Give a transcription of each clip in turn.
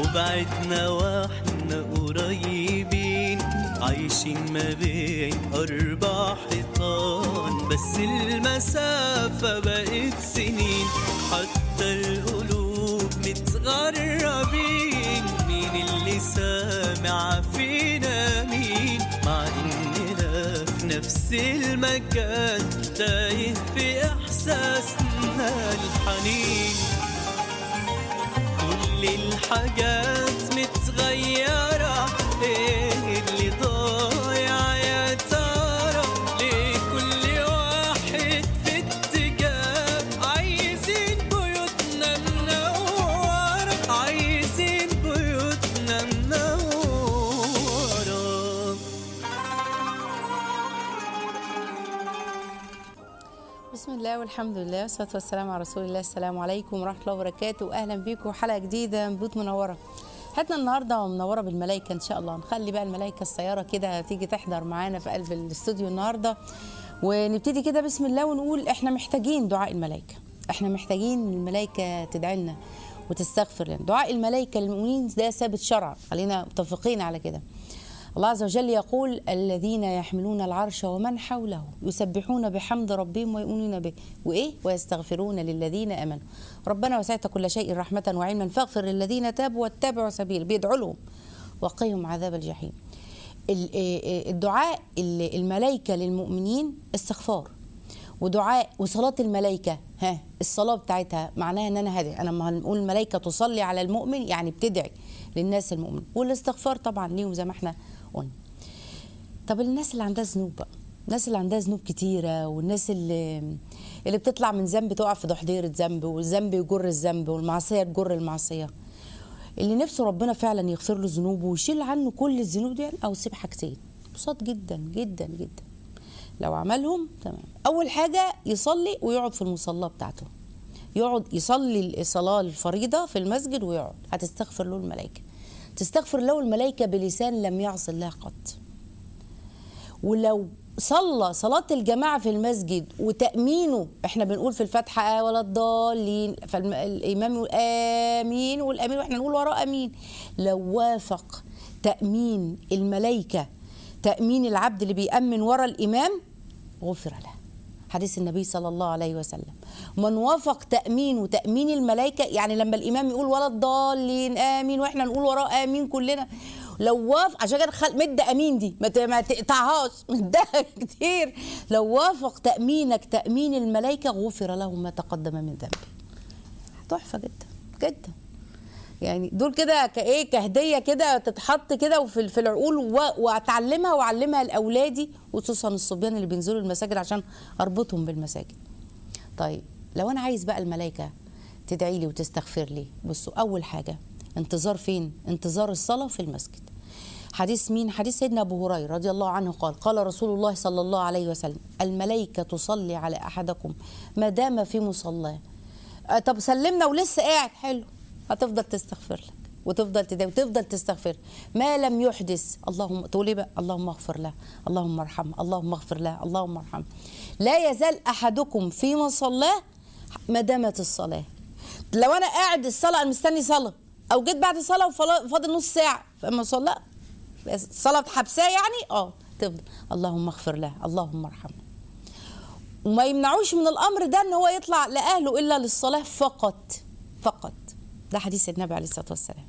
وبعدنا واحنا قريبين عايشين ما بين أربع حيطان بس المسافة بقت سنين حتى القلوب متغربين مين اللي سامع فينا مين مع إننا في نفس المكان تايه في إحساسنا الحنين كل الحاجات متغيرة ايه اللي ضايع يا ترى ليه كل واحد في اتجاه عايزين بيوتنا منورة عايزين بيوتنا منورة بسم الله والحمد لله والصلاة والسلام على رسول الله السلام عليكم ورحمة الله وبركاته أهلا بيكم حلقة جديدة من بيوت منورة حلقتنا النهاردة منورة بالملائكة إن شاء الله نخلي بقى الملائكة السيارة كده تيجي تحضر معانا في قلب الاستوديو النهاردة ونبتدي كده بسم الله ونقول إحنا محتاجين دعاء الملائكة إحنا محتاجين الملائكة تدعي لنا وتستغفر لنا دعاء الملائكة للمؤمنين ده ثابت شرعا خلينا متفقين على كده الله عز وجل يقول الذين يحملون العرش ومن حوله يسبحون بحمد ربهم ويؤمنون به وايه ويستغفرون للذين امنوا ربنا وسعت كل شيء رحمه وعلما فاغفر للذين تابوا واتبعوا سبيل بيدعوا لهم وقهم عذاب الجحيم ال- إيه- الدعاء ال- الملائكه للمؤمنين استغفار ودعاء وصلاة الملائكة ها الصلاة بتاعتها معناها ان انا هدعي انا لما هنقول الملائكة تصلي على المؤمن يعني بتدعي للناس المؤمن والاستغفار طبعا ليهم زي ما احنا قلنا طب الناس اللي عندها ذنوب بقى الناس اللي عندها ذنوب كتيرة والناس اللي اللي بتطلع من ذنب تقع في ضحضيرة ذنب والذنب يجر الذنب والمعصية تجر المعصية اللي نفسه ربنا فعلا يغفر له ذنوبه ويشيل عنه كل الذنوب دي او سيب حاجتين بساط جدا جدا جدا لو عملهم تمام اول حاجه يصلي ويقعد في المصلاه بتاعته يقعد يصلي الصلاه الفريضه في المسجد ويقعد هتستغفر له الملائكه تستغفر له الملائكه بلسان لم يعص الله قط ولو صلى صلاة الجماعة في المسجد وتأمينه احنا بنقول في الفاتحة آه ولا الضالين فالإمام يقول آمين والأمين واحنا نقول وراه آمين لو وافق تأمين الملائكة تأمين العبد اللي بيأمن ورا الإمام غفر له حديث النبي صلى الله عليه وسلم من وافق تأمين وتأمين الملائكة يعني لما الإمام يقول ولا الضالين آمين وإحنا نقول وراه آمين كلنا لو وافق عشان كده خل... مد امين دي ما ت- ما تقطعهاش مدها كتير لو وافق تامينك تامين الملائكه غفر له ما تقدم من ذنبه تحفه جدا جدا يعني دول كده كايه كهديه كده تتحط كده وفي في العقول و- واتعلمها واعلمها لاولادي وخصوصا الصبيان اللي بينزلوا المساجد عشان اربطهم بالمساجد طيب لو انا عايز بقى الملائكه تدعي لي وتستغفر لي بصوا اول حاجه انتظار فين انتظار الصلاه في المسجد حديث مين حديث سيدنا ابو هريره رضي الله عنه قال قال رسول الله صلى الله عليه وسلم الملائكه تصلي على احدكم ما دام في مصلاه آه، طب سلمنا ولسه قاعد حلو هتفضل تستغفر لك وتفضل تدعي وتفضل تستغفر ما لم يحدث اللهم تقولي بقى اللهم اغفر له اللهم ارحمه اللهم اغفر له اللهم ارحمه لا يزال احدكم في مصلاه ما دامت الصلاه لو انا قاعد الصلاه انا مستني صلاه او جيت بعد صلاه وفاضل نص ساعه فاما صلاه الصلاه حبساه يعني اه تفضل اللهم اغفر له اللهم ارحمه وما يمنعوش من الامر ده ان هو يطلع لاهله الا للصلاه فقط فقط ده حديث النبي عليه الصلاه والسلام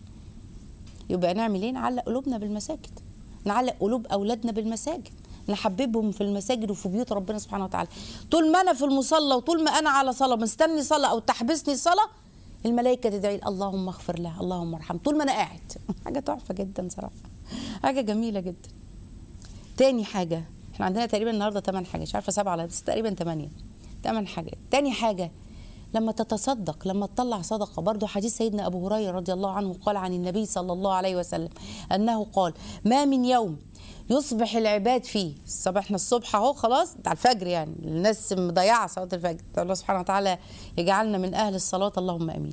يبقى نعمل ايه نعلق قلوبنا بالمساجد نعلق قلوب اولادنا بالمساجد نحببهم في المساجد وفي بيوت ربنا سبحانه وتعالى طول ما انا في المصلى وطول ما انا على صلاه مستني صلاه او تحبسني صلاه الملائكه تدعي لي، اللهم اغفر له اللهم ارحمه طول ما انا قاعد حاجه تحفه جدا صراحه حاجه جميله جدا تاني حاجة احنا عندنا تقريبا النهارده ثمان حاجات مش عارفة سبعة ولا بس تقريبا ثمانية ثمان حاجات تاني حاجة لما تتصدق لما تطلع صدقة برضو حديث سيدنا أبو هريرة رضي الله عنه قال عن النبي صلى الله عليه وسلم أنه قال ما من يوم يصبح العباد فيه صبحنا الصبح اهو خلاص بتاع الفجر يعني الناس مضيعه صلاه الفجر الله سبحانه وتعالى يجعلنا من اهل الصلاه اللهم امين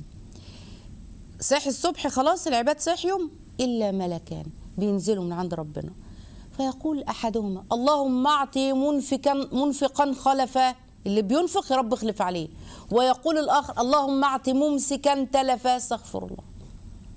صحي الصبح خلاص العباد صحيوا الا ملكان بينزلوا من عند ربنا فيقول احدهما اللهم اعطي منفقا منفقا خلفا اللي بينفق يا رب اخلف عليه ويقول الاخر اللهم اعطي ممسكا تلفا استغفر الله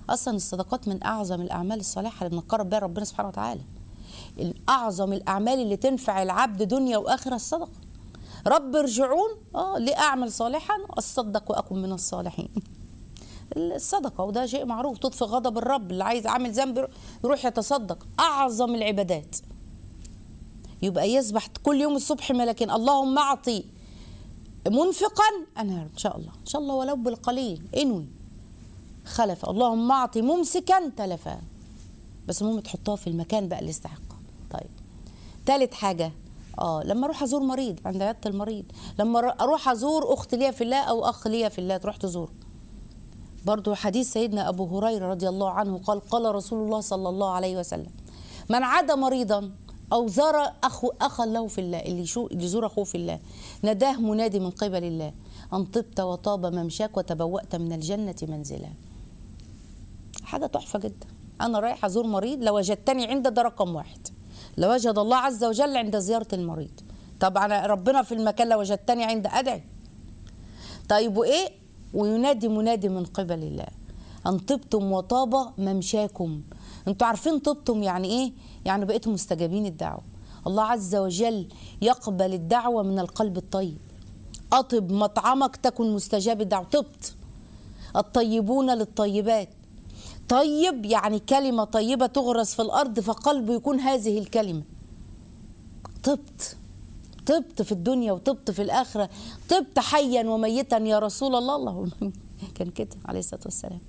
اصلا الصدقات من اعظم الاعمال الصالحه اللي بنقرب بها ربنا سبحانه وتعالى الاعظم الاعمال اللي تنفع العبد دنيا واخره الصدقه رب ارجعون اه لاعمل صالحا اصدق واكن من الصالحين الصدقه وده شيء معروف تطفي غضب الرب اللي عايز عامل ذنب يروح يتصدق اعظم العبادات يبقى يسبح كل يوم الصبح ملكين اللهم اعطي منفقا انا ان شاء الله ان شاء الله ولو بالقليل انوي خلف اللهم اعطي ممسكا تلفا بس المهم تحطها في المكان بقى اللي يستحقه طيب ثالث حاجه اه لما اروح ازور مريض عند عياده المريض لما اروح ازور اخت ليا في الله او اخ ليا في الله تروح تزوره برضو حديث سيدنا ابو هريره رضي الله عنه قال قال رسول الله صلى الله عليه وسلم من عاد مريضا او زار اخو اخا له في الله اللي يشو اللي يزور اخوه في الله نداه منادي من قبل الله ان طبت وطاب ممشاك وتبوأت من الجنه منزلا حاجه تحفه جدا انا رايح ازور مريض لو وجدتني عند ده رقم واحد لوجد الله عز وجل عند زياره المريض طبعا ربنا في المكان لو وجدتني عند ادعي طيب وايه وينادي منادي من قبل الله ان طبتم وطاب ممشاكم انتوا عارفين طبتم يعني ايه يعني بقيتم مستجابين الدعوه الله عز وجل يقبل الدعوه من القلب الطيب اطب مطعمك تكن مستجاب الدعوه طبت الطيبون للطيبات طيب يعني كلمه طيبه تغرس في الارض فقلبه يكون هذه الكلمه طبت طبت في الدنيا وطبت في الآخرة طبت حيا وميتا يا رسول الله اللهم كان كده عليه الصلاة والسلام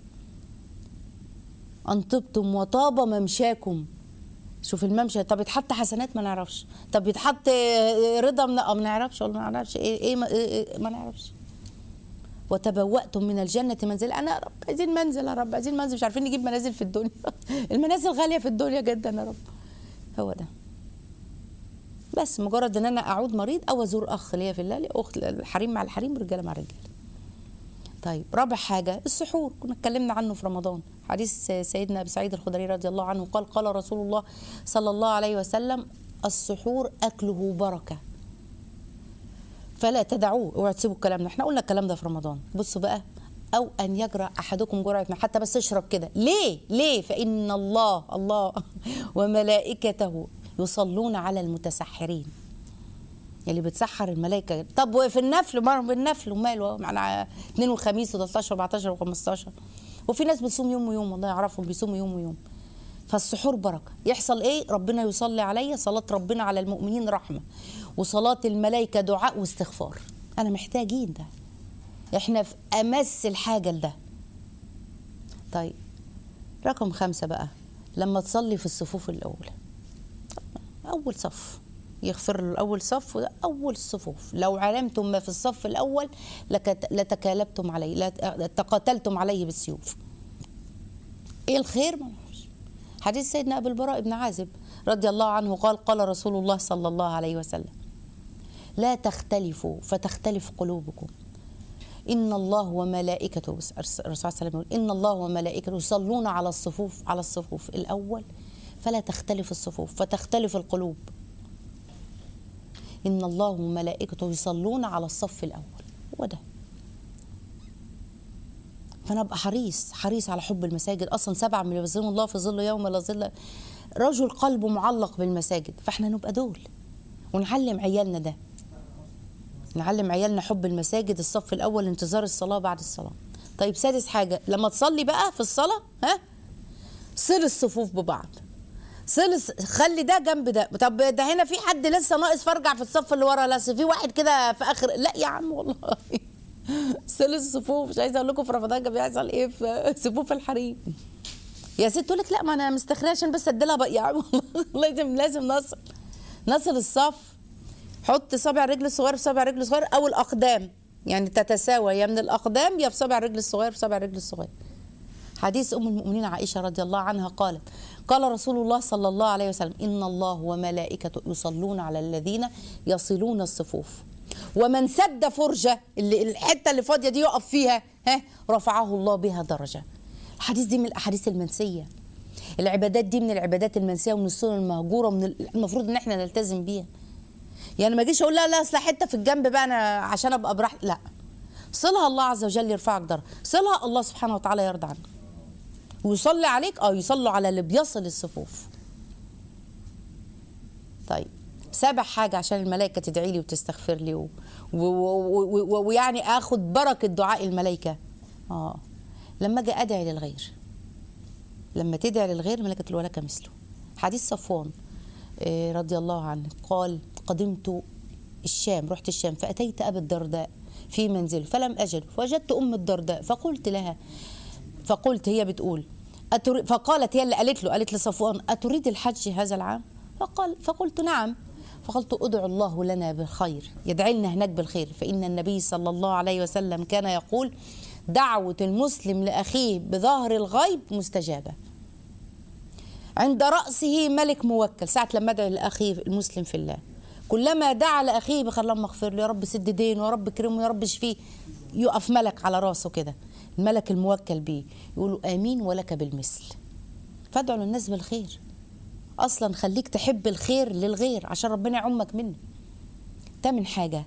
أن طبتم وطاب ممشاكم شوف الممشى طب يتحط حسنات ما نعرفش طب يتحط رضا ما نعرفش ولا ما نعرفش ايه ايه ما, إيه ما نعرفش وتبوأتم من الجنة منزل أنا يا رب عايزين منزل يا رب عايزين منزل مش عارفين نجيب منازل في الدنيا المنازل غالية في الدنيا جدا يا رب هو ده بس مجرد ان انا اعود مريض او ازور اخ ليا في الله اخت الحريم مع الحريم رجاله مع رجاله طيب رابع حاجه السحور كنا اتكلمنا عنه في رمضان حديث سيدنا ابي سعيد الخدري رضي الله عنه قال قال رسول الله صلى الله عليه وسلم السحور اكله بركه فلا تدعوه اوعوا تسيبوا الكلام ده احنا قلنا الكلام ده في رمضان بصوا بقى او ان يجرى احدكم جرعه ماء حتى بس اشرب كده ليه ليه فان الله الله وملائكته يصلون على المتسحرين اللي بتسحر الملائكه طب وفي النفل ما بالنفل وماله معنا اثنين وخميس و13 14 و15 وفي ناس بتصوم يوم ويوم والله يعرفهم بيصوموا يوم ويوم فالسحور بركه يحصل ايه ربنا يصلي عليا صلاه ربنا على المؤمنين رحمه وصلاه الملائكه دعاء واستغفار انا محتاجين ده احنا في امس الحاجه لده طيب رقم خمسة بقى لما تصلي في الصفوف الأولى أول صف يغفر له الأول صف وده أول الصفوف لو علمتم ما في الصف الأول لكت- لتكالبتم عليه لتقاتلتم عليه بالسيوف إيه الخير ما نعرفش حديث سيدنا أبي البراء بن عازب رضي الله عنه قال قال رسول الله صلى الله عليه وسلم لا تختلفوا فتختلف قلوبكم إن الله وملائكته بس الرسول صلى الله عليه وسلم يقول إن الله وملائكته يصلون على الصفوف على الصفوف الأول فلا تختلف الصفوف فتختلف القلوب إن الله وملائكته يصلون على الصف الأول وده فأنا أبقى حريص حريص على حب المساجد أصلا سبعة من يبذلهم الله في ظل يوم لا ظل رجل قلبه معلق بالمساجد فإحنا نبقى دول ونعلم عيالنا ده نعلم عيالنا حب المساجد الصف الاول انتظار الصلاه بعد الصلاه طيب سادس حاجه لما تصلي بقى في الصلاه ها صل الصفوف ببعض صل خلي ده جنب ده طب ده هنا في حد لسه ناقص فارجع في الصف اللي ورا لا في واحد كده في اخر لا يا عم والله صل الصفوف مش عايزه اقول لكم في رمضان كان بيحصل ايه في صفوف الحريم يا ست تقول لك لا ما انا مستخريه عشان بس اديلها بقى يا عم والله لازم لازم نصل نصل الصف حط صابع الرجل الصغير في صابع الرجل الصغير او الاقدام يعني تتساوى يا من الاقدام يا في صابع الرجل الصغير في صابع الرجل الصغير حديث ام المؤمنين عائشه رضي الله عنها قالت قال رسول الله صلى الله عليه وسلم ان الله وملائكته يصلون على الذين يصلون الصفوف ومن سد فرجه اللي الحته اللي فاضيه دي يقف فيها ها رفعه الله بها درجه الحديث دي من الاحاديث المنسيه العبادات دي من العبادات المنسيه ومن السنن المهجوره ومن المفروض ان احنا نلتزم بيها يعني ما اجيش اقول لا لا اصل حته في الجنب بقى انا عشان ابقى براحتي لا صلها الله عز وجل يرفعك درجه صلها الله سبحانه وتعالى يرضى عنك ويصلي عليك اه يصلوا على اللي بيصل الصفوف طيب سابع حاجة عشان الملائكة تدعي لي وتستغفر لي و- و- و- و- ويعني اخد بركة دعاء الملائكة اه لما اجي ادعي للغير لما تدعي للغير ملائكة تقول ولك مثله حديث صفوان آه، رضي الله عنه قال قدمت الشام رحت الشام فأتيت أبا الدرداء في منزله فلم أجد فوجدت أم الدرداء فقلت لها فقلت هي بتقول أتري فقالت هي اللي قالت له قالت لصفوان أتريد الحج هذا العام فقال فقلت نعم فقلت ادعو الله لنا بالخير يدعي لنا هناك بالخير فإن النبي صلى الله عليه وسلم كان يقول دعوة المسلم لأخيه بظهر الغيب مستجابة عند رأسه ملك موكل ساعة لما أدعي لأخيه المسلم في الله كلما دعا لأخيه بخير اللهم اغفر له يا رب سد دينه يا رب كرمه يا رب اشفيه يقف ملك على راسه كده الملك الموكل بيه يقولوا آمين ولك بالمثل فادعوا للناس بالخير أصلا خليك تحب الخير للغير عشان ربنا يعمك منه تامن حاجة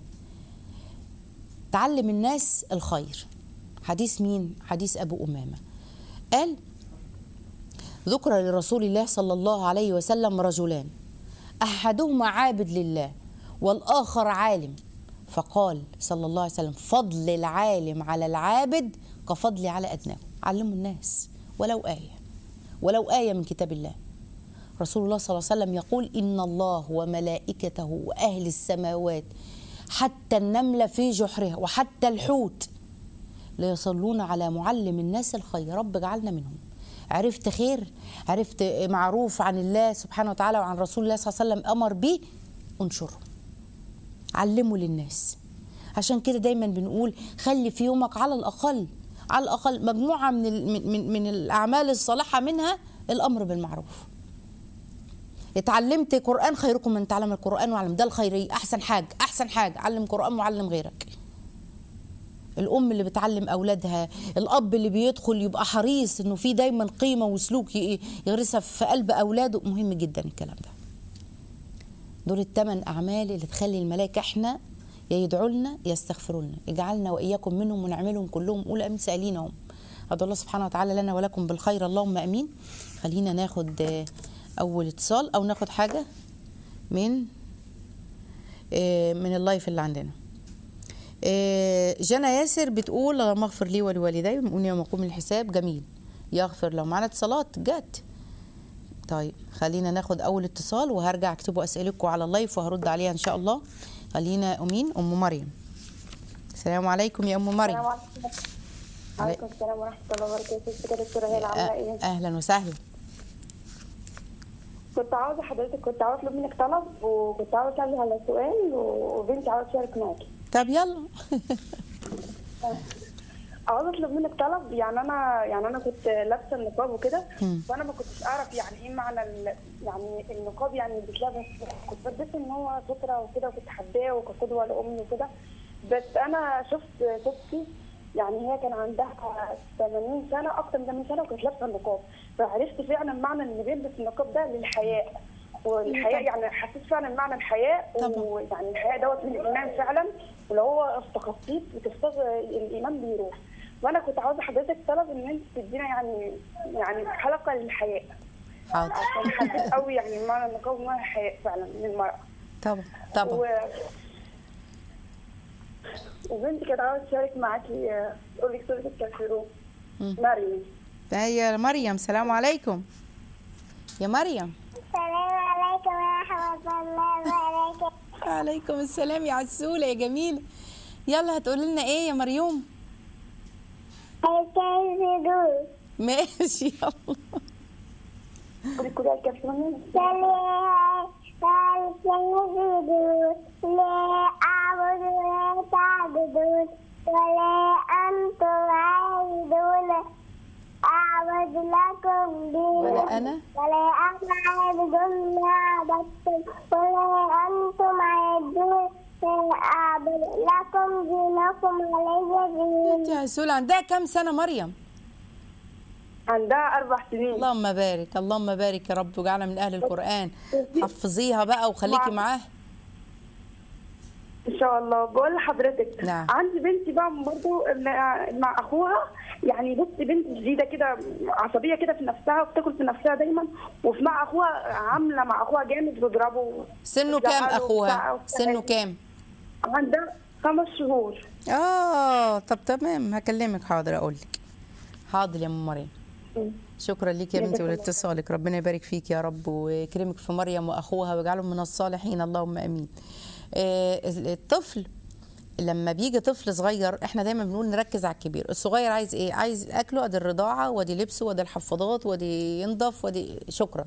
تعلم الناس الخير حديث مين؟ حديث أبو أمامة قال ذكر لرسول الله صلى الله عليه وسلم رجلان احدهما عابد لله والاخر عالم فقال صلى الله عليه وسلم فضل العالم على العابد كفضلي على ادناه علموا الناس ولو ايه ولو ايه من كتاب الله رسول الله صلى الله عليه وسلم يقول ان الله وملائكته واهل السماوات حتى النمله في جحرها وحتى الحوت ليصلون على معلم الناس الخير رب اجعلنا منهم عرفت خير عرفت معروف عن الله سبحانه وتعالى وعن رسول الله صلى الله عليه وسلم امر بيه انشره علمه للناس عشان كده دايما بنقول خلي في يومك على الاقل على الاقل مجموعه من ال- من من, من الاعمال الصالحه منها الامر بالمعروف اتعلمت قران خيركم من تعلم القران وعلم ده الخيري احسن حاجه احسن حاجه علم قران وعلم غيرك الام اللي بتعلم اولادها الاب اللي بيدخل يبقى حريص انه في دايما قيمه وسلوك ي- يغرسها في قلب اولاده مهم جدا الكلام ده دول الثمان اعمال اللي تخلي الملائكه احنا يا يدعوا لنا يا يستغفروا لنا اجعلنا واياكم منهم ونعملهم كلهم قول امين سائلينهم ادعو الله سبحانه وتعالى لنا ولكم بالخير اللهم امين خلينا ناخد آه، اول اتصال او ناخد حاجه من آه، من اللايف اللي عندنا آه، جنى ياسر بتقول اللهم اغفر لي ولوالدي ومن يوم يقوم الحساب جميل يغفر لو معانا اتصالات جت طيب خلينا ناخد اول اتصال وهرجع اكتبوا اسئلتكم على اللايف وهرد عليها ان شاء الله خلينا امين ام مريم السلام عليكم يا ام مريم السلام عليكم وعليكم السلام ورحمة الله وبركاته ازيك يا دكتورة هيلا عاملة ايه؟ أه- اهلا وسهلا كنت عاوزة حضرتك كنت عاوزة اطلب منك طلب وكنت عاوزة اسأل على سؤال وبنتي عاوزة تشارك معاكي طب يلا عاوزة اطلب منك طلب يعني انا يعني انا كنت لابسة النقاب وكده مم. فانا ما كنتش اعرف يعني ايه معنى ال... يعني النقاب يعني بيتلبس كنت بدرس ان هو سترة وكده وكنت حباه وكقدوة لامي وكده بس انا شفت ستي يعني هي كان عندها 80 سنة أكتر من 80 سنة وكانت لابسة النقاب فعرفت فعلا معنى إن بيلبس النقاب ده للحياء والحياء يعني حسيت فعلا معنى الحياء طبعا. ويعني الحياء دوت من الإيمان فعلا ولو هو استخفيت بتستغ الإيمان بيروح وأنا كنت عاوزة حضرتك طلب إن أنت تدينا يعني يعني حلقة للحياء حاضر عشان حسيت قوي يعني معنى النقاب ومعنى الحياء فعلا من المرأة طبعا طبعا و... وبنتي كانت عاوزة تشارك معاكي آه، تقول لك سورة الكافرون مم. مريم يا مريم سلام عليكم يا مريم السلام عليكم ورحمة الله وبركاته عليكم السلام يا عسولة يا جميلة يلا هتقولي لنا ايه يا مريوم الكافرون ماشي يلا قولي كده الكافرون سلام الكافرون لا أعبد ولا تعبدون ولا أنتم عابدون أعبد لكم دينكم ولا أنا ولا أنا عابد ما عبدتم ولا أنتم عابدون ولا أعبد لكم دينكم ولي دين انت يا عسولة عندها كام سنة مريم عندها أربع سنين اللهم بارك اللهم بارك يا رب واجعلنا من اهل القرآن حفظيها بقى وخليكي معاها ان شاء الله بقول لحضرتك نعم. عندي بنتي بقى برضه مع مع اخوها يعني بصي بنت جديده كده عصبيه كده في نفسها وبتاكل في نفسها دايما وفي مع اخوها عامله مع اخوها جامد بتضربه سنه كام وتزعله اخوها وبتاع- سنه كام عندها خمس شهور اه طب تمام هكلمك حاضر اقول لك حاضر يا ام مريم شكرا ليك يا جزاك بنتي الله. ولاتصالك ربنا يبارك فيك يا رب ويكرمك في مريم واخوها ويجعلهم من الصالحين اللهم امين آه، الطفل لما بيجي طفل صغير احنا دايما بنقول نركز على الكبير الصغير عايز ايه عايز اكله ادي الرضاعه وادي لبسه وادي الحفاضات وادي ينضف وادي شكرا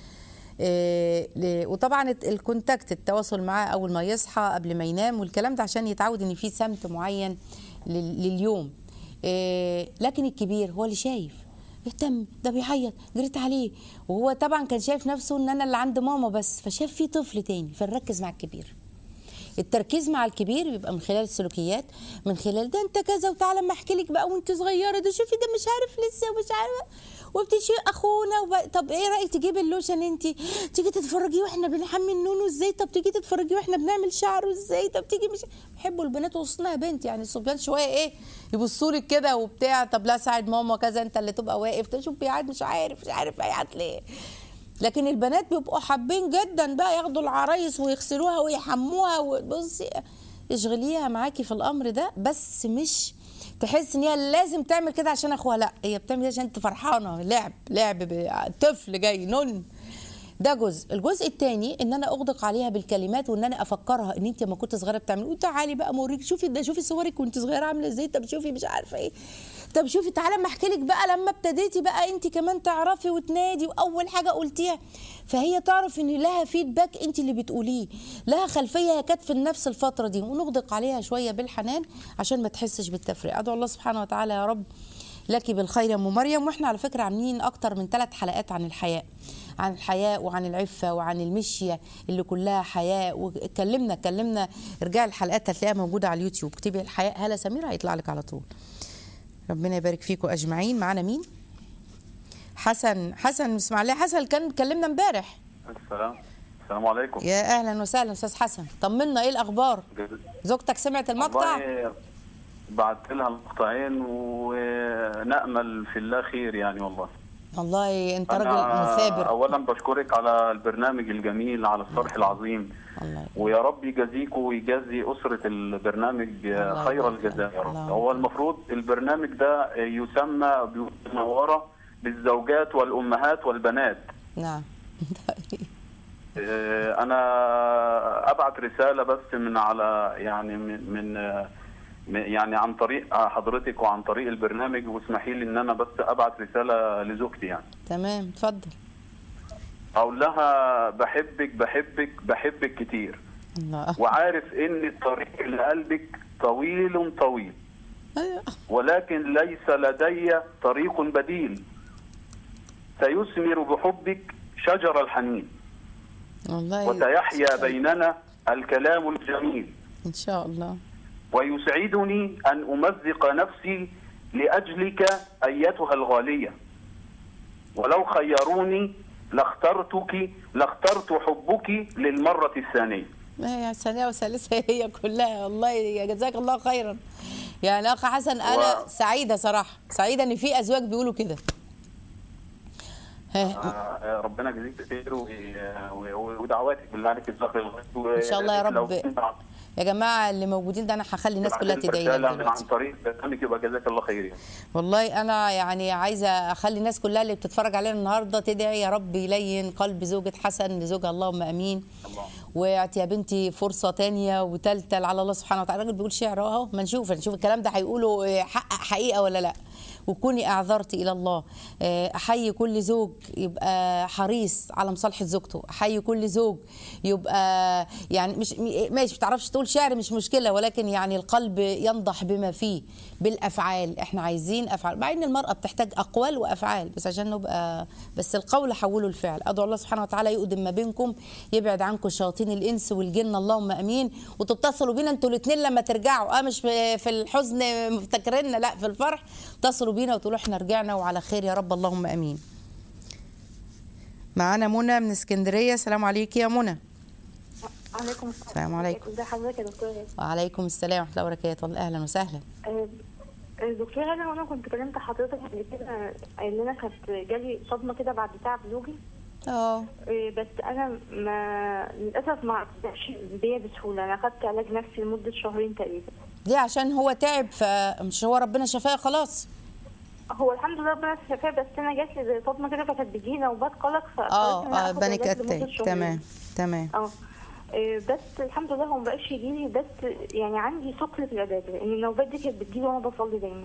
إيه، ل- وطبعا الت- الكونتاكت التواصل معاه اول ما يصحى قبل ما ينام والكلام ده عشان يتعود ان في سمت معين لل- لليوم إيه، لكن الكبير هو اللي شايف اهتم ده بيعيط جريت عليه وهو طبعا كان شايف نفسه ان انا اللي عند ماما بس فشاف في طفل تاني فنركز مع الكبير التركيز مع الكبير بيبقى من خلال السلوكيات من خلال ده انت كذا وتعالى اما احكي لك بقى وانت صغيره ده شوفي ده مش عارف لسه ومش عارفه وبتشي اخونا وب... طب ايه رايك تجيبي اللوشن انت تيجي تتفرجي واحنا بنحمي نونو ازاي طب تيجي تتفرجي واحنا بنعمل شعره ازاي طب تيجي مش بيحبوا البنات وصلنا بنت يعني الصبيان شويه ايه يبصوا لك كده وبتاع طب لا ساعد ماما كذا انت اللي تبقى واقف تشوف بيعيط مش عارف مش عارف هيعيط ليه لكن البنات بيبقوا حابين جدا بقى ياخدوا العرايس ويغسلوها ويحموها وبصي اشغليها معاكي في الامر ده بس مش تحس ان هي لازم تعمل كده عشان اخوها لا هي بتعمل كده عشان انت فرحانه لعب لعب ب- طفل جاي نن ده جزء الجزء الثاني ان انا اغدق عليها بالكلمات وان انا افكرها ان انت لما كنت صغيره بتعملي وتعالي بقى موريك شوفي ده شوفي صورك وانت صغيره عامله ازاي طب شوفي مش عارفه ايه طب شوفي تعالى اما احكي لك بقى لما ابتديتي بقى انت كمان تعرفي وتنادي واول حاجه قلتيها فهي تعرف ان لها فيدباك انت اللي بتقوليه لها خلفيه هي كانت في نفس الفتره دي ونغدق عليها شويه بالحنان عشان ما تحسش بالتفريق ادعو الله سبحانه وتعالى يا رب لك بالخير يا ام مريم واحنا على فكره عاملين اكتر من ثلاث حلقات عن الحياء عن الحياء وعن العفه وعن المشيه اللي كلها حياء واتكلمنا اتكلمنا ارجعي الحلقات هتلاقيها موجوده على اليوتيوب اكتبي الحياء هلا سمير هيطلع لك على طول ربنا يبارك فيكم اجمعين معانا مين حسن حسن من اسماعيليه حسن كان اتكلمنا امبارح السلام السلام عليكم يا اهلا وسهلا استاذ حسن طمنا ايه الاخبار زوجتك سمعت المقطع والله بعت لها المقطعين ونأمل في الله خير يعني والله والله انت راجل أنا مثابر أولا بشكرك على البرنامج الجميل على الصرح العظيم الله ويا رب يجازيكم ويجازي أسرة البرنامج الله خير يبارك الجزاء يا رب الله هو المفروض البرنامج ده يسمى بيوت منورة بالزوجات والأمهات والبنات نعم آه، انا ابعت رساله بس من على يعني من من آه، من- يعني عن طريق حضرتك وعن طريق البرنامج واسمحي لي ان انا بس ابعت رساله لزوجتي يعني تمام اتفضل اقول لها بحبك بحبك بحبك كتير الله وعارف ان الطريق لقلبك طويل طويل أيوة. ولكن ليس لدي طريق بديل سيثمر بحبك شجر الحنين والله وسيحيا بيننا الكلام الجميل ان شاء الله ويسعدني أن أمزق نفسي لأجلك أيتها الغالية ولو خيروني لاخترتك لاخترت حبك للمرة الثانية ما هي ثانيه وثالثه هي كلها والله يا جزاك الله خيرا يعني اخ حسن انا و- سعيده صراحه سعيده ان في ازواج بيقولوا كده ها آه، ربنا يجزيك خير و- و- ودعواتك بالله عليك الزهر الغيب إن شاء الله يا لو رب. كنت يا جماعه اللي موجودين ده انا هخلي الناس كلها بعتلك تدعي لك رسالة من دلوقتي عن طريق برنامج يبقى جزاك الله خير يعني. والله انا يعني عايزه اخلي الناس كلها اللي بتتفرج علينا النهارده تدعي يا رب يلين قلب زوجة حسن لزوجها اللهم امين الله. واعطي يا بنتي فرصه تانية وثالثه على الله سبحانه وتعالى الراجل بيقول شعر اهو ما نشوف نشوف الكلام ده هيقوله حقق حقيقه ولا لا وكوني اعذرتي الى الله آه، احيي كل زوج يبقى حريص على مصالحه زوجته احيي كل زوج يبقى يعني مش م- ماشي بتعرفش تقول شعر مش مشكله ولكن يعني القلب ينضح بما فيه بالافعال احنا عايزين افعال مع ان المراه بتحتاج اقوال وافعال بس عشان نبقى بس القول حوله الفعل ادعو الله سبحانه وتعالى يقدم ما بينكم يبعد عنكم شياطين الانس والجن اللهم امين وتتصلوا بينا انتوا الاثنين لما ترجعوا اه مش في في الحزن مفتكريننا لا في الفرح اتصلوا بينا وتقولوا احنا رجعنا وعلى خير يا رب اللهم امين معانا منى من اسكندريه سلام عليكي يا منى عليكم السلام السلام عليكم. ازي حضرتك يا دكتوره غالي وعليكم السلام ورحمه الله وبركاته والله اهلا وسهلا آه، آه، دكتوره غالي وانا كنت كلمت حضرتك قبل كده قايل لنا كانت جالي صدمه كده بعد تعب زوجي اه آه، بس انا ما للاسف ما عدتش بيا بسهوله انا اخدت علاج نفسي لمده شهرين تقريبا ليه عشان هو تعب فمش هو ربنا شفاه خلاص هو الحمد لله ربنا شفاه بس انا جات لي زي صدمه كده فكانت بتجيني نوبات قلق فقررت اه إن أنا اه آخد بانيك علاج لمدة اتاك شهرين. تمام تمام اه إيه، بس الحمد لله هو ما بقاش يجيلي بس يعني عندي ثقل في العباده لان النوبات دي كانت بتجيلي وانا بصلي دايما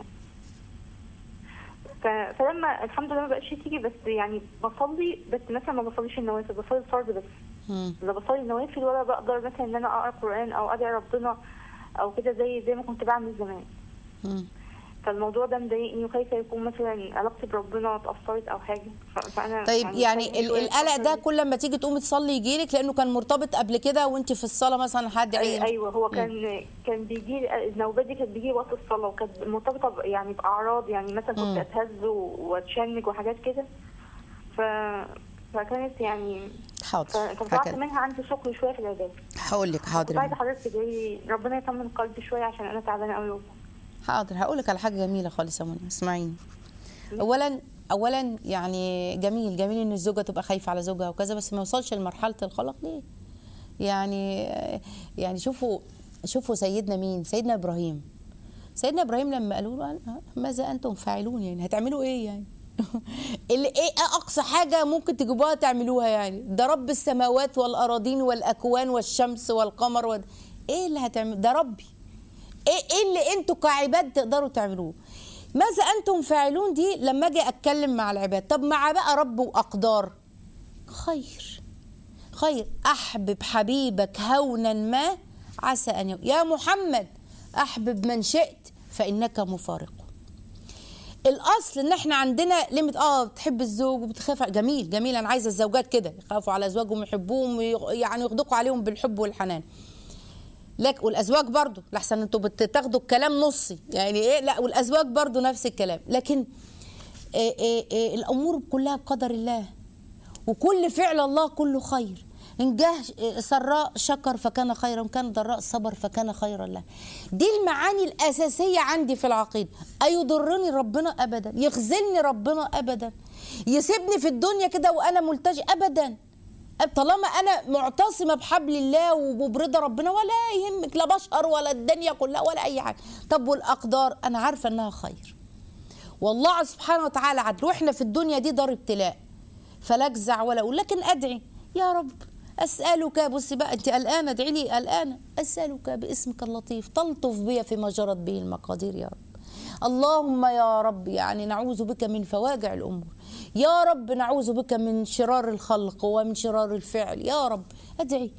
ف... فلما الحمد لله ما بقاش تيجي بس يعني بصلي بس مثلا ما بصليش النوافل بصلي الفرض بس مم. لا بصلي النوافل ولا بقدر مثلا ان انا اقرا قران او ادعي ربنا او كده زي زي ما كنت بعمل زمان مم. فالموضوع ده مضايقني وخايفه يكون مثلا علاقتي بربنا اتاثرت او حاجه ف... فانا طيب يعني خايفة ال- شوية القلق الفترة ده دي. كل لما تيجي تقومي تصلي يجيلك لانه كان مرتبط قبل كده وانت في الصلاه مثلا حد أي- عين ايوه هو كان كان بيجي النوبات دي كانت بيجي وقت الصلاه وكانت مرتبطه ب- يعني باعراض يعني مثلا مم. كنت اتهز و- واتشنج وحاجات كده ف فكانت يعني حاضر ف- فطلعت هكذا منها عندي ثقل شويه في العباده هقول لك كنت عايزه حاضر حضرتك تدعي ربنا يطمن قلبي شويه عشان انا تعبانه قوي والله حاضر هقول لك على حاجه جميله خالص يا منى اسمعيني اولا اولا يعني جميل جميل ان الزوجه تبقى خايفه على زوجها وكذا بس ما يوصلش لمرحله الخلق ليه يعني يعني شوفوا شوفوا سيدنا مين سيدنا ابراهيم سيدنا ابراهيم لما قالوا له ماذا انتم فاعلون يعني هتعملوا ايه يعني اللي ايه اقصى حاجه ممكن تجيبوها تعملوها يعني ده رب السماوات والاراضين والاكوان والشمس والقمر و... ايه اللي هتعمل ده ربي ايه ايه اللي انتوا كعباد تقدروا تعملوه ماذا انتم فاعلون دي لما اجي اتكلم مع العباد طب مع بقى رب واقدار خير خير احبب حبيبك هونا ما عسى ان يو... يا محمد احبب من شئت فانك مفارقه الاصل ان احنا عندنا ليميت اه بتحب الزوج وبتخاف جميل جميل انا عايزه الزوجات كده يخافوا على ازواجهم يحبوهم ويغ- يعني يغدقوا عليهم بالحب والحنان لك والازواج برضو لحسن انتوا بتاخدوا الكلام نصي يعني ايه لا والازواج برضو نفس الكلام لكن إيه إيه إيه الامور كلها بقدر الله وكل فعل الله كله خير إن جه سراء شكر فكان خيرا وإن كان ضراء صبر فكان خيرا له دي المعاني الأساسية عندي في العقيدة أيضرني ربنا أبدا يخذلني ربنا أبدا يسيبني في الدنيا كده وأنا ملتجئ أبدا طالما أنا معتصمة بحبل الله وبرضا ربنا ولا يهمك لا بشر ولا الدنيا كلها ولا أي حاجة طب والأقدار أنا عارفة إنها خير والله سبحانه وتعالى عدل واحنا في الدنيا دي دار ابتلاء فلا اجزع ولا اقول لكن ادعي يا رب اسالك بصي بقى انت قلقانه ادعي لي قلقانه اسالك باسمك اللطيف تلطف بي فيما جرت به المقادير يا رب اللهم يا رب يعني نعوذ بك من فواجع الامور يا رب نعوذ بك من شرار الخلق ومن شرار الفعل يا رب ادعي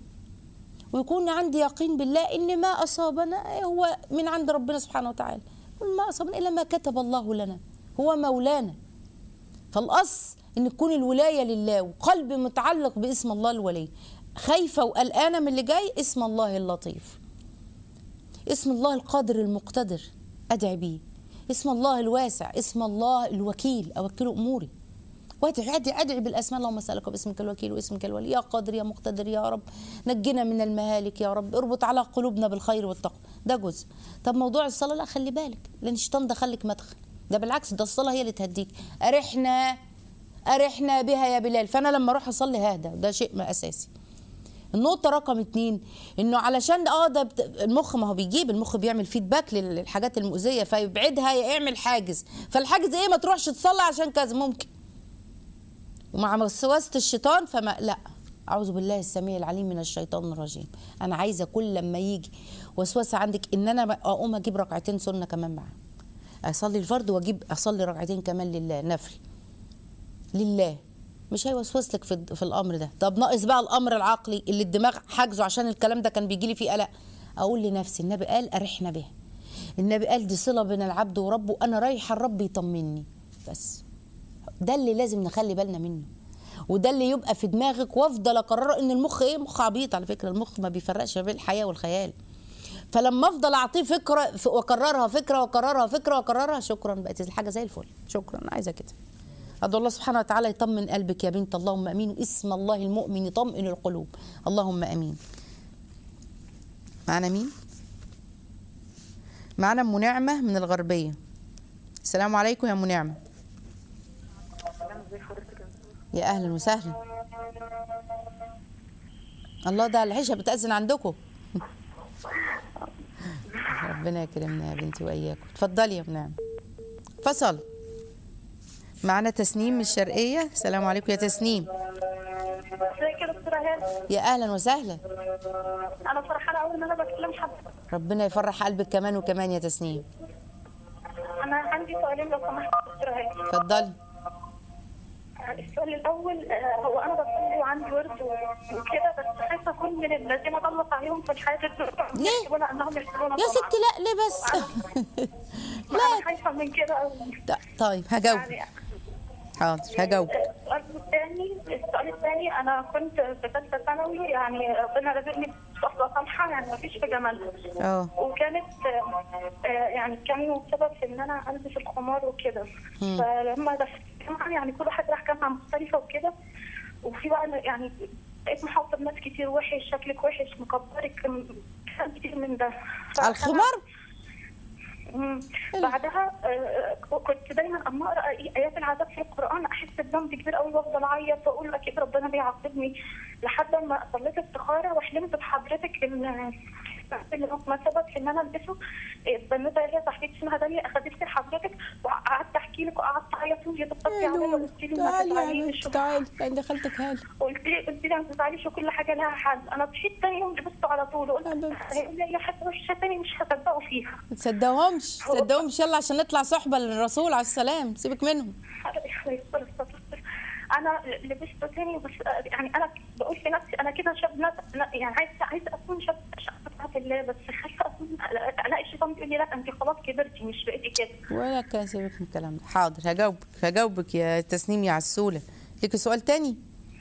ويكون عندي يقين بالله ان ما اصابنا هو من عند ربنا سبحانه وتعالى ما اصابنا الا ما كتب الله لنا هو مولانا فالاصل ان تكون الولايه لله وقلبي متعلق باسم الله الولي خايفه وقلقانه من اللي جاي اسم الله اللطيف اسم الله القادر المقتدر ادعي بيه اسم الله الواسع اسم الله الوكيل اوكله اموري وادعي ادعي ادعي بالاسماء اللهم اسالك باسمك الوكيل واسمك الولي يا قادر يا مقتدر يا رب نجنا من المهالك يا رب اربط على قلوبنا بالخير والتقوى ده جزء طب موضوع الصلاه لا خلي بالك لان الشيطان دخلك مدخل ده بالعكس ده الصلاه هي اللي تهديك ارحنا ارحنا بها يا بلال فانا لما اروح اصلي ههدى ده شيء ما اساسي النقطة رقم اتنين انه علشان اه ده بت... المخ ما هو بيجيب المخ بيعمل فيدباك للحاجات المؤذية فيبعدها يعمل حاجز فالحاجز ايه ما تروحش تصلي عشان كذا ممكن ومع وسوسة الشيطان فما لا أعوذ بالله السميع العليم من الشيطان الرجيم أنا عايزة كل لما يجي وسوسة عندك إن أنا أقوم أجيب ركعتين سنة كمان معاه أصلي الفرد وأجيب أصلي ركعتين كمان لله نفل لله مش هيوسوس لك في, في الأمر ده طب ناقص بقى الأمر العقلي اللي الدماغ حاجزه عشان الكلام ده كان بيجي لي فيه قلق أقول لنفسي النبي قال أرحنا بها النبي قال دي صلة بين العبد وربه أنا رايحة الرب يطمني بس ده اللي لازم نخلي بالنا منه وده اللي يبقى في دماغك وافضل اكرره ان المخ ايه مخ عبيط على فكره المخ ما بيفرقش بين الحياه والخيال فلما افضل اعطيه فكره واكررها فكره واكررها فكره واكررها شكرا بقت الحاجه زي الفل شكرا انا عايزه كده ادعو الله سبحانه وتعالى يطمن قلبك يا بنت اللهم امين اسم الله المؤمن يطمئن القلوب اللهم امين معانا مين معانا ام نعمه من الغربيه السلام عليكم يا ام نعمه يا اهلا وسهلا الله ده العشاء بتأذن عندكم ربنا يكرمنا يا بنتي واياكم اتفضلي يا ام نعمه فصل معانا تسنيم من الشرقيه السلام عليكم يا تسنيم ازيك يا دكتوره هاني يا اهلا وسهلا انا فرحانه قوي ان انا بكلم حضرتك ربنا يفرح قلبك كمان وكمان يا تسنيم انا عندي سؤالين لو سمحت يا دكتوره هاني اتفضلي السؤال الاول آه، هو انا بصلي وعندي ورد وكده بس خايفه اكون من الذين ضلت عليهم في الحياه الدنيا ليه؟ يحسبون انهم يحسنون يا صنعا. ستي لا ليه بس انا خايفه من كده قوي ط- طيب هجاوب يعني حاضر هجاوب السؤال الثاني السؤال الثاني انا كنت في ثالثه ثانوي يعني ربنا رزقني بصحبه صالحه يعني ما فيش في جمالها اه وكانت آه، آه، يعني كانوا سبب في ان انا البس الخمار وكده فلما دخلت الجامعه يعني كل واحد راح جامعه مختلفه وكده وفي بقى يعني بقيت محاوطه بناس كتير وحش شكلك وحش مكبرك كلام كتير من ده على الخمار مم. بعدها آه، كنت دايما اما اقرا ايات العذاب في القران احس بذنب كبير قوي وافضل اعيط واقول اكيد ربنا بيعاقبني لحد ما صليت استخاره وحلمت بحضرتك ان اللي ما سبب في ان انا البسه البنوته اللي هي صاحبتي اسمها داليا اخدت لي حضرتك وقعدت احكي لك وقعدت اعيط وهي بتطبطبي عليا وقلت لي ما تعالي يا تزعليش بنت تعالي عند خالتك هالي قلت لي قلت لي ما تزعليش وكل حاجه لها حل انا صحيت تاني يوم لبسته على طول وقلت حبيبتي. هيقول لي يا حتى وحشه تاني مش هصدقه فيها ما تصدقهمش ما تصدقهمش يلا عشان نطلع صحبه للرسول عليه السلام سيبك منهم انا لبسته تاني بس يعني انا بقول في نفسي انا كده شاب نت- يعني عايزه عايزه اكون شاب شاب بتاعت الله بس خايفه اكون الاقي الشيطان بيقول لي لا انت خلاص كبرتي مش بقيتي كده ولا كان سيبك من الكلام ده حاضر هجاوبك هجاوبك يا تسنيم يا عسوله ليكي سؤال تاني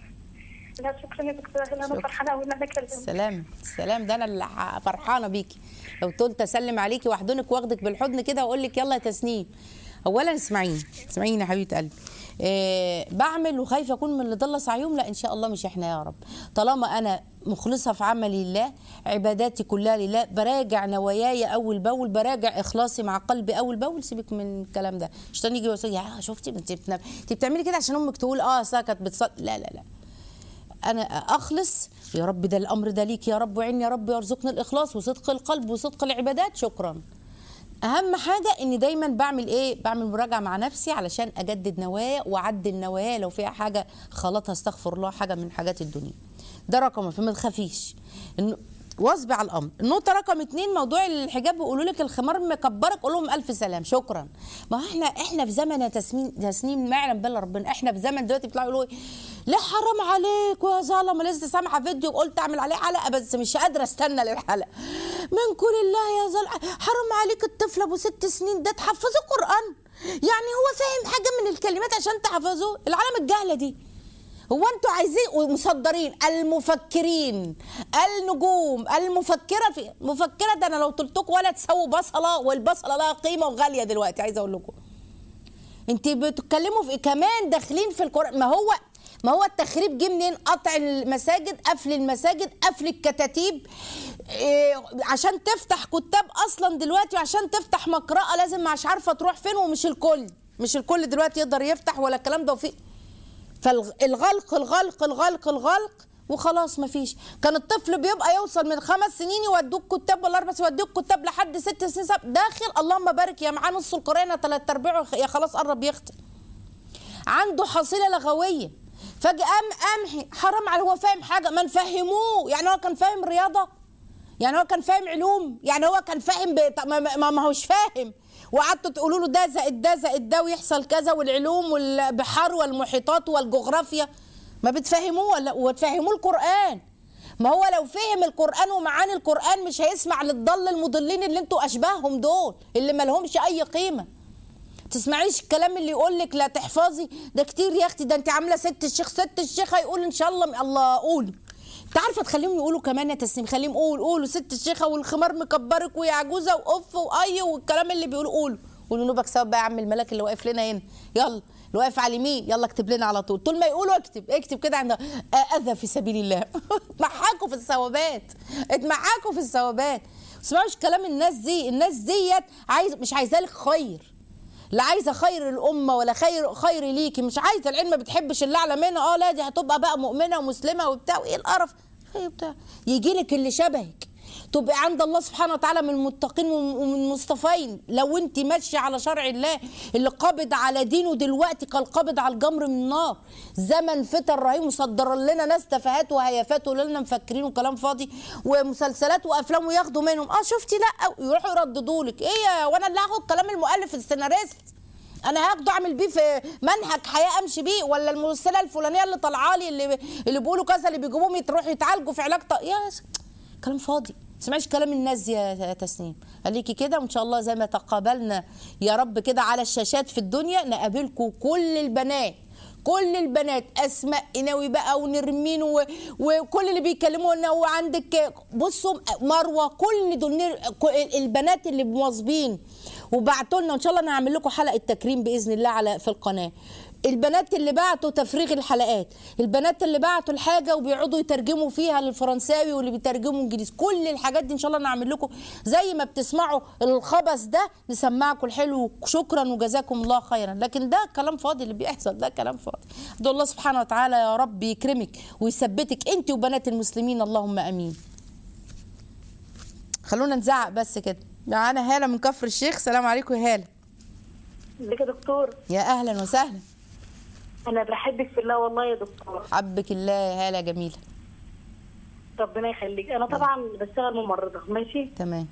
لا شكرا يا دكتوره هلا انا شكرا. فرحانه قوي ان انا كلمت سلام سلام ده انا اللي ح- فرحانه بيكي لو قلت اسلم عليكي واحضنك واخدك بالحضن كده واقول لك يلا يا تسنيم اولا اسمعيني اسمعيني يا حبيبه قلبي إيه بعمل وخايفه اكون من اللي ضل سعيهم لا ان شاء الله مش احنا يا رب طالما انا مخلصه في عملي لله عباداتي كلها لله براجع نواياي اول باول براجع اخلاصي مع قلبي اول باول سيبك من الكلام ده الشيطان يجي يقول يا شفتي انت بتنام- انت بتعملي كده عشان امك تقول اه سكت بتصلي لا لا لا انا اخلص يا رب ده الامر ده ليك يا رب وعين يا رب يرزقنا الاخلاص وصدق القلب وصدق العبادات شكرا اهم حاجه اني دايما بعمل ايه بعمل مراجعه مع نفسي علشان اجدد نوايا واعدل نوايا لو فيها حاجه خلطها استغفر الله حاجه من حاجات الدنيا ده رقم واحد، فما تخافيش إنه- واصبي على الامر النقطه رقم اتنين موضوع الحجاب بيقولوا لك الخمار مكبرك قول لهم الف سلام شكرا ما هو احنا احنا في زمن يا تسنيم تسنيم ما يعلم بالله ربنا احنا في زمن دلوقتي بيطلعوا يقولوا إيه؟ لا حرام عليك ويا ظلمه لسه سامعه فيديو قلت اعمل عليه حلقه بس مش قادره استنى للحلقه من كل الله يا ظلمه حرام عليك الطفل ابو ست سنين ده تحفظه قران يعني هو فاهم حاجه من الكلمات عشان تحفظه العالم الجهله دي هو انتوا عايزين ومصدرين المفكرين النجوم المفكره في مفكره ده انا لو قلت لكم ولا تسووا بصله والبصله لها قيمه وغاليه دلوقتي عايزه اقول لكم انت بتتكلموا في إيه؟ كمان داخلين في القران ما هو ما هو التخريب جه منين قطع المساجد قفل المساجد قفل الكتاتيب إيه عشان تفتح كتاب اصلا دلوقتي وعشان تفتح مقرأة لازم مش عارفه تروح فين ومش الكل مش الكل دلوقتي يقدر يفتح ولا الكلام ده وفي فالغلق الغلق الغلق الغلق وخلاص مفيش كان الطفل بيبقى يوصل من خمس سنين يودوك كتاب ولا اربع سنين يودوك كتاب لحد ست سنين سبع داخل اللهم بارك يا معاه نص القرآن يا تلات ارباعه يا خلاص قرب يختم عنده حصيله لغويه فجاه قام قام حرام عليه هو فاهم حاجه ما نفهموه يعني هو كان فاهم رياضه يعني هو كان فاهم علوم يعني هو كان فاهم ب... طب ما, ما, ما هوش فاهم وقعدتوا تقولوا له ده زائد ده زائد ده ويحصل كذا والعلوم والبحار والمحيطات والجغرافيا ما بتفهموه ولا وتفهموه القرآن ما هو لو فهم القرآن ومعاني القرآن مش هيسمع للضل المضلين اللي انتوا أشباههم دول اللي ما لهمش أي قيمة تسمعيش الكلام اللي يقول لك لا تحفظي ده كتير يا اختي ده انت عامله ست الشيخ ست الشيخ هيقول ان شاء الله الله قولوا انت عارفه تخليهم يقولوا كمان يا تسنيم خليهم قول قولوا ست الشيخه والخمار مكبرك ويا عجوزه واف واي والكلام اللي بيقولوا قولوا قولوا نوبك سوا بقى يا عم الملاك اللي واقف لنا هنا يلا اللي واقف على اليمين يلا اكتب لنا على طول طول ما يقولوا اكتب اكتب كده عند اذى في سبيل الله اتمحكوا في الثوابات اتمحكوا في الثوابات ما تسمعوش كلام الناس دي الناس ديت عايز مش عايزه لك خير لا عايزه خير الامه ولا خير خير ليكي مش عايزه العلم ما بتحبش اللي اعلى منها اه لا دي هتبقى بقى مؤمنه ومسلمه وبتاع وايه القرف ايه بتاع يجي لك اللي شبهك تبقى عند الله سبحانه وتعالى من المتقين ومن المصطفين لو انت ماشيه على شرع الله اللي قابض على دينه دلوقتي كالقابض على الجمر من النار زمن فتن رهيب مصدر لنا ناس تفاهات وهيافات ولنا مفكرين وكلام فاضي ومسلسلات وافلام وياخدوا منهم اه شفتي لا يروحوا يرددوا لك ايه يا- وانا اللي هاخد كلام المؤلف السيناريست انا هاخده اعمل بيه في منهج حياه امشي بيه ولا الممثله الفلانيه اللي طالعه لي اللي اللي بيقولوا كذا اللي بيجيبوهم يروحوا يتعالجوا في علاج ط... يا س- كلام فاضي سمعش كلام الناس دي يا تسنيم خليكي كده وان شاء الله زي ما تقابلنا يا رب كده على الشاشات في الدنيا نقابلكم كل البنات كل البنات اسماء قناوي بقى ونرمين و... وكل اللي بيكلموا ان هو عندك بصوا مروه كل دول نر... ك- البنات اللي مواظبين وبعتوا لنا ان شاء الله انا هعمل لكم حلقه تكريم باذن الله على في القناه البنات اللي بعتوا تفريغ الحلقات البنات اللي بعتوا الحاجه وبيقعدوا يترجموا فيها للفرنساوي واللي بيترجموا انجليزي كل الحاجات دي ان شاء الله انا هعمل لكم زي ما بتسمعوا الخبث ده نسمعكم الحلو شكرا وجزاكم الله خيرا لكن ده كلام فاضي اللي بيحصل ده كلام فاضي ادعو الله سبحانه وتعالى يا رب يكرمك ويثبتك انت وبنات المسلمين اللهم امين خلونا نزعق بس كده معانا هاله من كفر الشيخ السلام عليكم يا هاله ازيك يا دكتور يا اهلا وسهلا انا بحبك في الله والله يا دكتور حبك الله يا هاله جميله ربنا يخليك انا طبعا بشتغل ممرضه ماشي تمام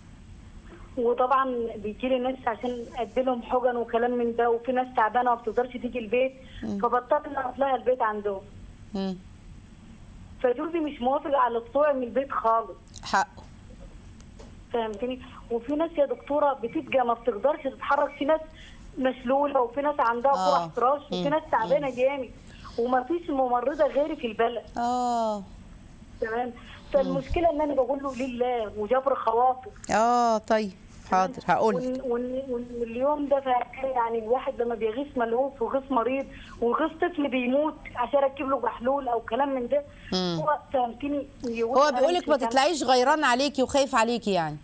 وطبعا بيجي لي ناس عشان ادي لهم حقن وكلام من ده وفي ناس تعبانه وما بتقدرش تيجي البيت فبضطر ان اروح لها البيت عندهم مم. فجوزي مش موافق على طلوعي من البيت خالص حقه فهمتني وفي ناس يا دكتوره بتبقى ما بتقدرش تتحرك في ناس مشلوله وفي ناس عندها آه. قرح فراش وفي ناس تعبانه جامد وما فيش ممرضه غيري في البلد اه تمام فالمشكله ان انا بقول له لله وجبر خواطر اه طيب حاضر هقول وال- وال- وال- واليوم ده فاكر يعني الواحد لما بيغيث ملهوف وغيث مريض وغيث طفل بيموت عشان اركب له محلول او كلام من ده هو فهمتني يقول هو أنا بيقول لك ما مش مكان- تطلعيش غيران عليكي وخايف عليكي يعني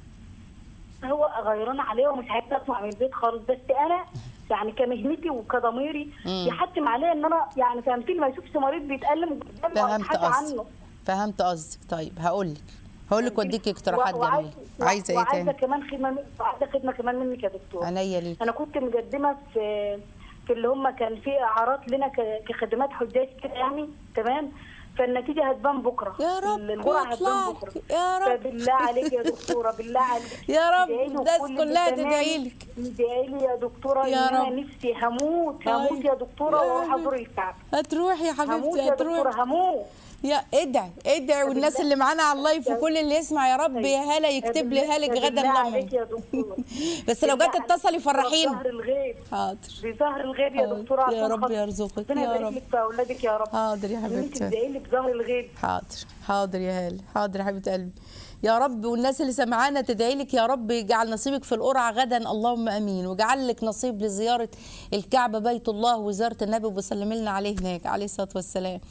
هو غيران عليه ومش عايز اطلع من البيت خالص بس انا يعني كمهنتي وكضميري يحتم عليا ان انا يعني فهمتني ما يشوفش مريض بيتألم قدامه فهمت وأتحكى قصدك عنه فهمت قصدك طيب هقول لك هقول لك واديكي اقتراحات و- وعايز- جميله عايزه ايه وعايزه تاني كمان خدمه وعايزه خدمه كمان منك يا دكتور عينيا ليك انا كنت مقدمه في في اللي هم كان في اعارات لنا ك- كخدمات حجاج كده يعني تمام فالنتيجه هتبان بكره يا رب الجرعه يطلع هتبان لك. بكره يا رب. فبالله عليك يا دكتوره بالله عليك يا رب، ادعي له الناس كل كلها اللي تدعي تمام. لك. ادعي لي يا دكتوره يا ان انا رب. نفسي هموت طيب. هموت يا دكتوره يا واروح رب. ازور الكعبه هتروحي يا هموت حبيبتي يا هتروحي دكتوره هموت يا ادعي ادعي والناس اللي معانا على اللايف وكل اللي يسمع يا رب يا هلا يكتب لي هالك غدا بالله عليك لما يا دكتوره بس لو جت اتصلي فرحينا بظهر الغيب حاضر بظهر الغيب يا حاضر. دكتوره يا عشان رب خاطر- يرزقك، ربنا يا يبارك رب. لك في اولادك يا رب حاضر يا إن انت حبيبتي تدعي لي بظهر الغيب حاضر حاضر يا هاله حاضر يا حبيبه قلبي يا رب والناس اللي سمعانا تدعي لك يا رب يجعل نصيبك في القرعه غدا اللهم امين ويجعل لك نصيب لزياره الكعبه بيت الله وزياره النبي وبيسلم لنا عليه هناك عليه الصلاه والسلام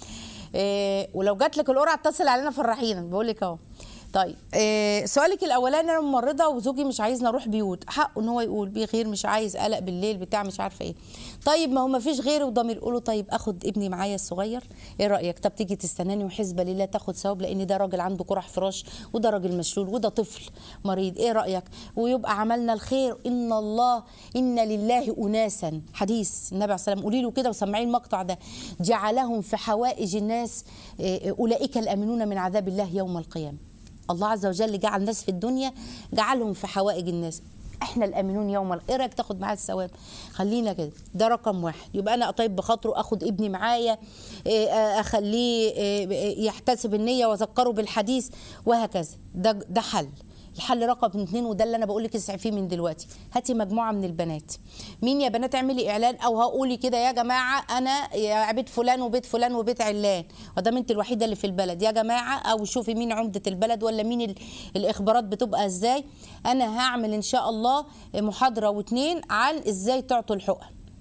إيه ولو جات لك القرعه اتصل علينا فرحينا بقول لك اهو طيب إيه سؤالك الاولاني انا ممرضه وزوجي مش عايزني اروح بيوت حقه ان هو يقول بيه غير مش عايز قلق بالليل بتاع مش عارفه ايه طيب ما هو ما فيش غيره وضمير يقول له طيب اخد ابني معايا الصغير ايه رايك طب تيجي تستناني وحسبه لله تاخد ثواب لان ده راجل عنده قرح فراش وده راجل مشلول وده طفل مريض ايه رايك ويبقى عملنا الخير ان الله ان لله اناسا حديث النبي عليه الصلاه والسلام قولي له كده وسمعي المقطع ده جعلهم في حوائج الناس إيه، اولئك الامنون من عذاب الله يوم القيامه الله عز وجل جعل ناس في الدنيا جعلهم في حوائج الناس احنا الامنون يوم ال- ايه رايك تاخد معايا الثواب خلينا كده ده رقم واحد يبقى انا اطيب بخاطره اخد ابني معايا إيه، آه، اخليه إيه، يحتسب النيه واذكره بالحديث وهكذا ده ده حل الحل رقم اتنين وده اللي انا بقول لك اسعي فيه من دلوقتي هاتي مجموعه من البنات مين يا بنات اعملي اعلان او هقولي كده يا جماعه انا يا بيت فلان وبيت فلان وبيت علان وده انت الوحيده اللي في البلد يا جماعه او شوفي مين عمده البلد ولا مين ال- الاخبارات بتبقى ازاي انا هعمل ان شاء الله محاضره واتنين عن ازاي تعطوا الحقن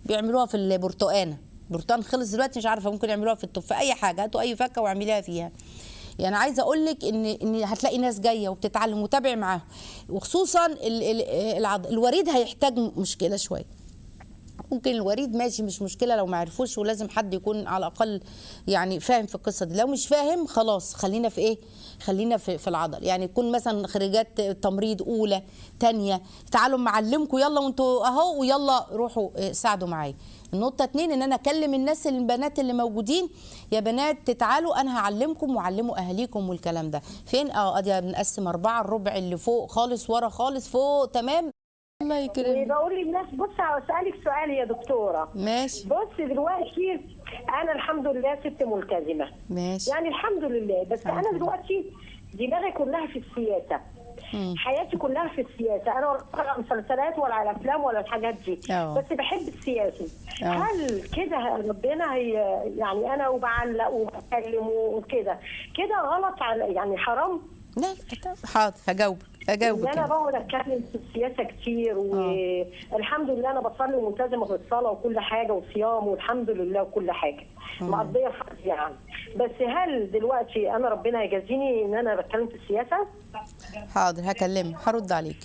بيعملوها في البرتقانه برتقان خلص دلوقتي مش عارفه ممكن يعملوها في التفاح اي حاجه هاتوا اي فاكهه واعمليها فيها يعني عايزه اقول لك ان ان هتلاقي ناس جايه وبتتعلم وتابع معاهم وخصوصا ال- ال- العض... الوريد هيحتاج مشكله شويه ممكن الوريد ماشي مش مشكله لو ما عرفوش ولازم حد يكون على الاقل يعني فاهم في القصه دي لو مش فاهم خلاص خلينا في ايه خلينا في, في العضل يعني يكون مثلا خريجات تمريض اولى تانية تعالوا معلمكم يلا وانتوا اهو ويلا روحوا إيه، ساعدوا معايا النقطة اتنين ان انا اكلم الناس البنات اللي موجودين يا بنات تعالوا انا هعلمكم وعلموا اهاليكم والكلام ده فين اه ادي بنقسم اربعة الربع اللي فوق خالص ورا خالص فوق تمام الله يكرمك بقول للناس بص اسالك سؤال يا دكتوره ماشي بص دلوقتي انا الحمد لله ست ملتزمه ماشي يعني الحمد لله بس انا دلوقتي دماغي كلها في السياسه حياتي كلها في السياسه انا ولا على مسلسلات ولا على افلام ولا الحاجات دي أه. بس بحب السياسه أه. هل كده ربنا هي يعني انا وبعلق وبتكلم وكده كده غلط على يعني حرام لا طب حاضر هجاوبك هجاوبك ان انا يعني. بقعد اتكلم في السياسه كتير والحمد لله انا بصلي وملتزمه في الصلاه وكل حاجه وصيام والحمد لله وكل حاجه مقضيه فرض يعني بس هل دلوقتي انا ربنا يجازيني ان انا بتكلم في السياسه؟ حاضر هكلمك هرد عليك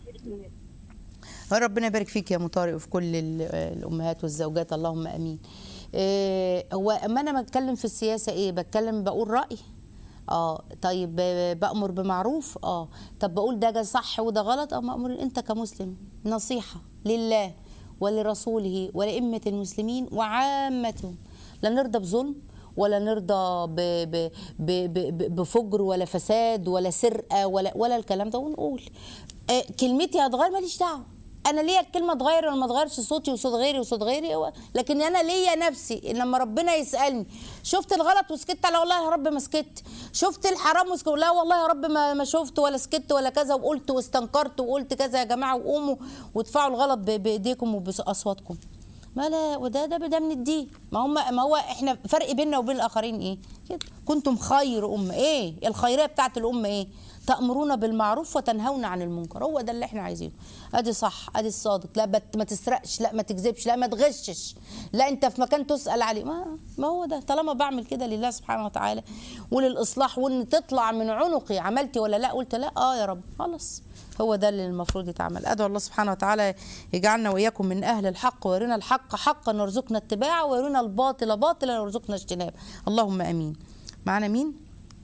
ربنا يبارك فيك يا مطارق وفي كل ال- الامهات والزوجات اللهم امين إيه هو اما انا بتكلم في السياسه ايه بتكلم بقول راي اه طيب ب- بامر بمعروف اه طب بقول ده جا صح وده غلط اه مامور انت كمسلم نصيحه لله ولرسوله ولائمه المسلمين وعامتهم لا نرضى بظلم ولا نرضى ب ب ب ب بفجر ولا فساد ولا سرقه ولا ولا الكلام ده ونقول آه كلمتي هتغير ماليش دعوه انا ليا الكلمه تغير ولا ما تغيرش صوتي وصوت غيري وصوت غيري هو لكن انا ليا نفسي إن لما ربنا يسالني شفت الغلط وسكت لا والله يا رب ما سكت شفت الحرام وسكت لا والله يا رب ما ما شفت ولا سكت ولا كذا وقلت واستنكرت وقلت كذا يا جماعه وقوموا وادفعوا الغلط ب- بايديكم وباصواتكم ما لا وده ده ده من الدين ما هم ما هو احنا فرق بيننا وبين الاخرين ايه كده كنتم خير امه ايه الخيريه بتاعت الامه ايه تأمرون بالمعروف وتنهون عن المنكر هو ده اللي احنا عايزينه ادي صح ادي الصادق لا بت ما تسرقش لا ما تكذبش لا ما تغشش لا انت في مكان تسأل عليه ما, ما هو ده طالما بعمل كده لله سبحانه وتعالى وللاصلاح وان تطلع من عنقي عملتي ولا لا قلت لا اه يا رب خلاص هو ده اللي المفروض يتعمل ادعو الله سبحانه وتعالى يجعلنا واياكم من اهل الحق ويرنا الحق حقا ويرزقنا اتباعه ويرنا الباطل باطلا ويرزقنا اجتنابه اللهم امين معنا مين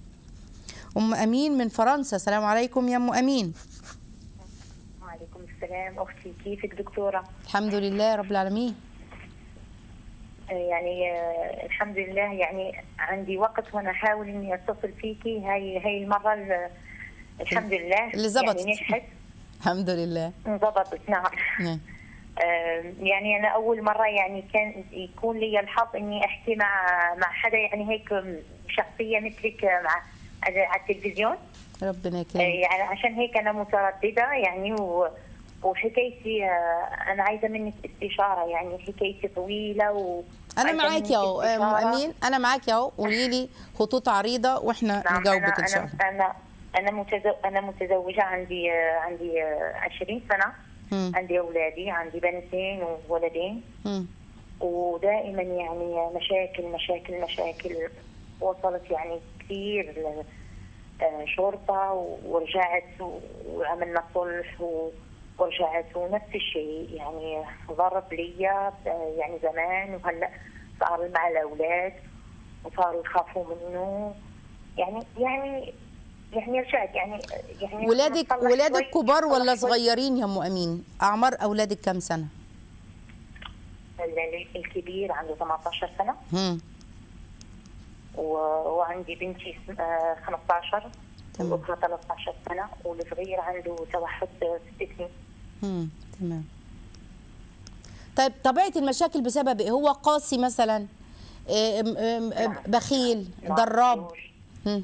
ام امين من فرنسا السلام عليكم يا ام امين وعليكم السلام اختي كيفك دكتوره الحمد لله رب العالمين آه، يعني آه، الحمد لله يعني عندي وقت وانا احاول اني اتصل فيكي هاي هاي المره ال- الحمد لله اللي زبطت. يعني نجحت الحمد لله انضبطت نعم نعم. آه، يعني انا اول مره يعني كان يكون لي الحظ اني احكي مع مع حدا يعني هيك شخصيه مثلك آه، مع على على التلفزيون ربنا آه، يكرمك يعني عشان هيك انا متردده يعني و وحكايتي آه، انا عايزه منك استشاره يعني حكايتي طويله و انا عايزة معاكي منك اهو ام استشارة. امين انا معاكي اهو قولي لي خطوط عريضه واحنا نعم نجاوبك أنا ان شاء الله أنا أنا أنا متزو... أنا متزوجة عندي آه، عندي آه، 20 سنة مم. عندي أولادي عندي بنتين وولدين مم. ودائما يعني مشاكل مشاكل مشاكل وصلت يعني كثير ل- آه، شرطة ورجعت و- وعملنا صلح و- ورجعت ونفس الشيء يعني ضرب لي آه، يعني زمان وهلا صار مع الأولاد وصاروا يخافوا منه يعني يعني يعني رجعت يعني يعني ولادك نصلح ولادك شوي- كبار ولا نصلح شوي. صغيرين يا ام امين اعمار اولادك كام سنه ال- الكبير عنده 18 سنة مم. و- وعندي بنتي اسم- آه، 15 تمام. والاخرى 13 سنه والصغير عنده توحد آه، ست سنين مم. تمام طيب طبيعه المشاكل بسبب ايه هو قاسي مثلا إيه، م- م- بخيل ضراب معذور، مم.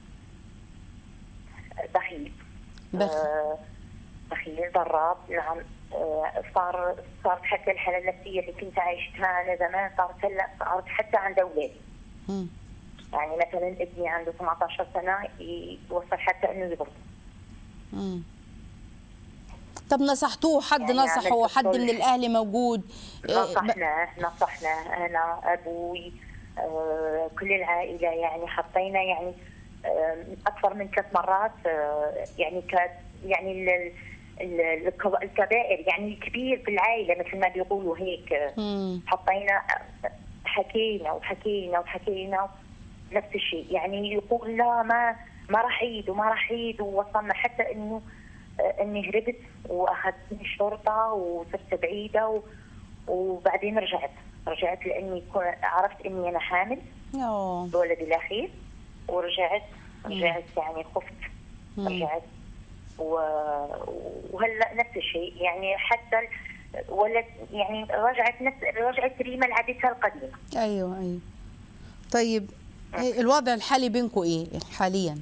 بخيل بخ- آه، بخيل ضراب نعم آه، صار صارت حتى الحاله النفسيه اللي كنت عايشتها انا زمان صارت هلا صارت حتى عند اولادي مم. يعني مثلا ابني عنده 18 سنه يوصل حتى انه يضرب مم. طب نصحتوه حد يعني نصحه عملت حد من الصلح. الاهل موجود إيه، ب- نصحنا نصحنا انا ابوي آه، كل العائله يعني حطينا يعني آه، اكثر من ثلاث مرات آه، يعني ك يعني ال- ال- الك- الكبائر يعني الكبير بالعائله مثل ما بيقولوا هيك آه، مم. حطينا حكينا وحكينا وحكينا نفس الشيء يعني يقول لا ما ما راح اعيد وما راح اعيد ووصلنا حتى انه آه، اني هربت واخذتني الشرطه وصرت بعيده و... وبعدين رجعت رجعت لاني كو- عرفت اني انا حامل اه بولدي الاخير ورجعت رجعت يعني خفت رجعت و... وهلا نفس الشيء يعني حتى ال- ولد يعني رجعت نفس رجعت ريما لعادتها القديمه ايوه ايوه طيب إيه الوضع الحالي بينكم ايه حاليا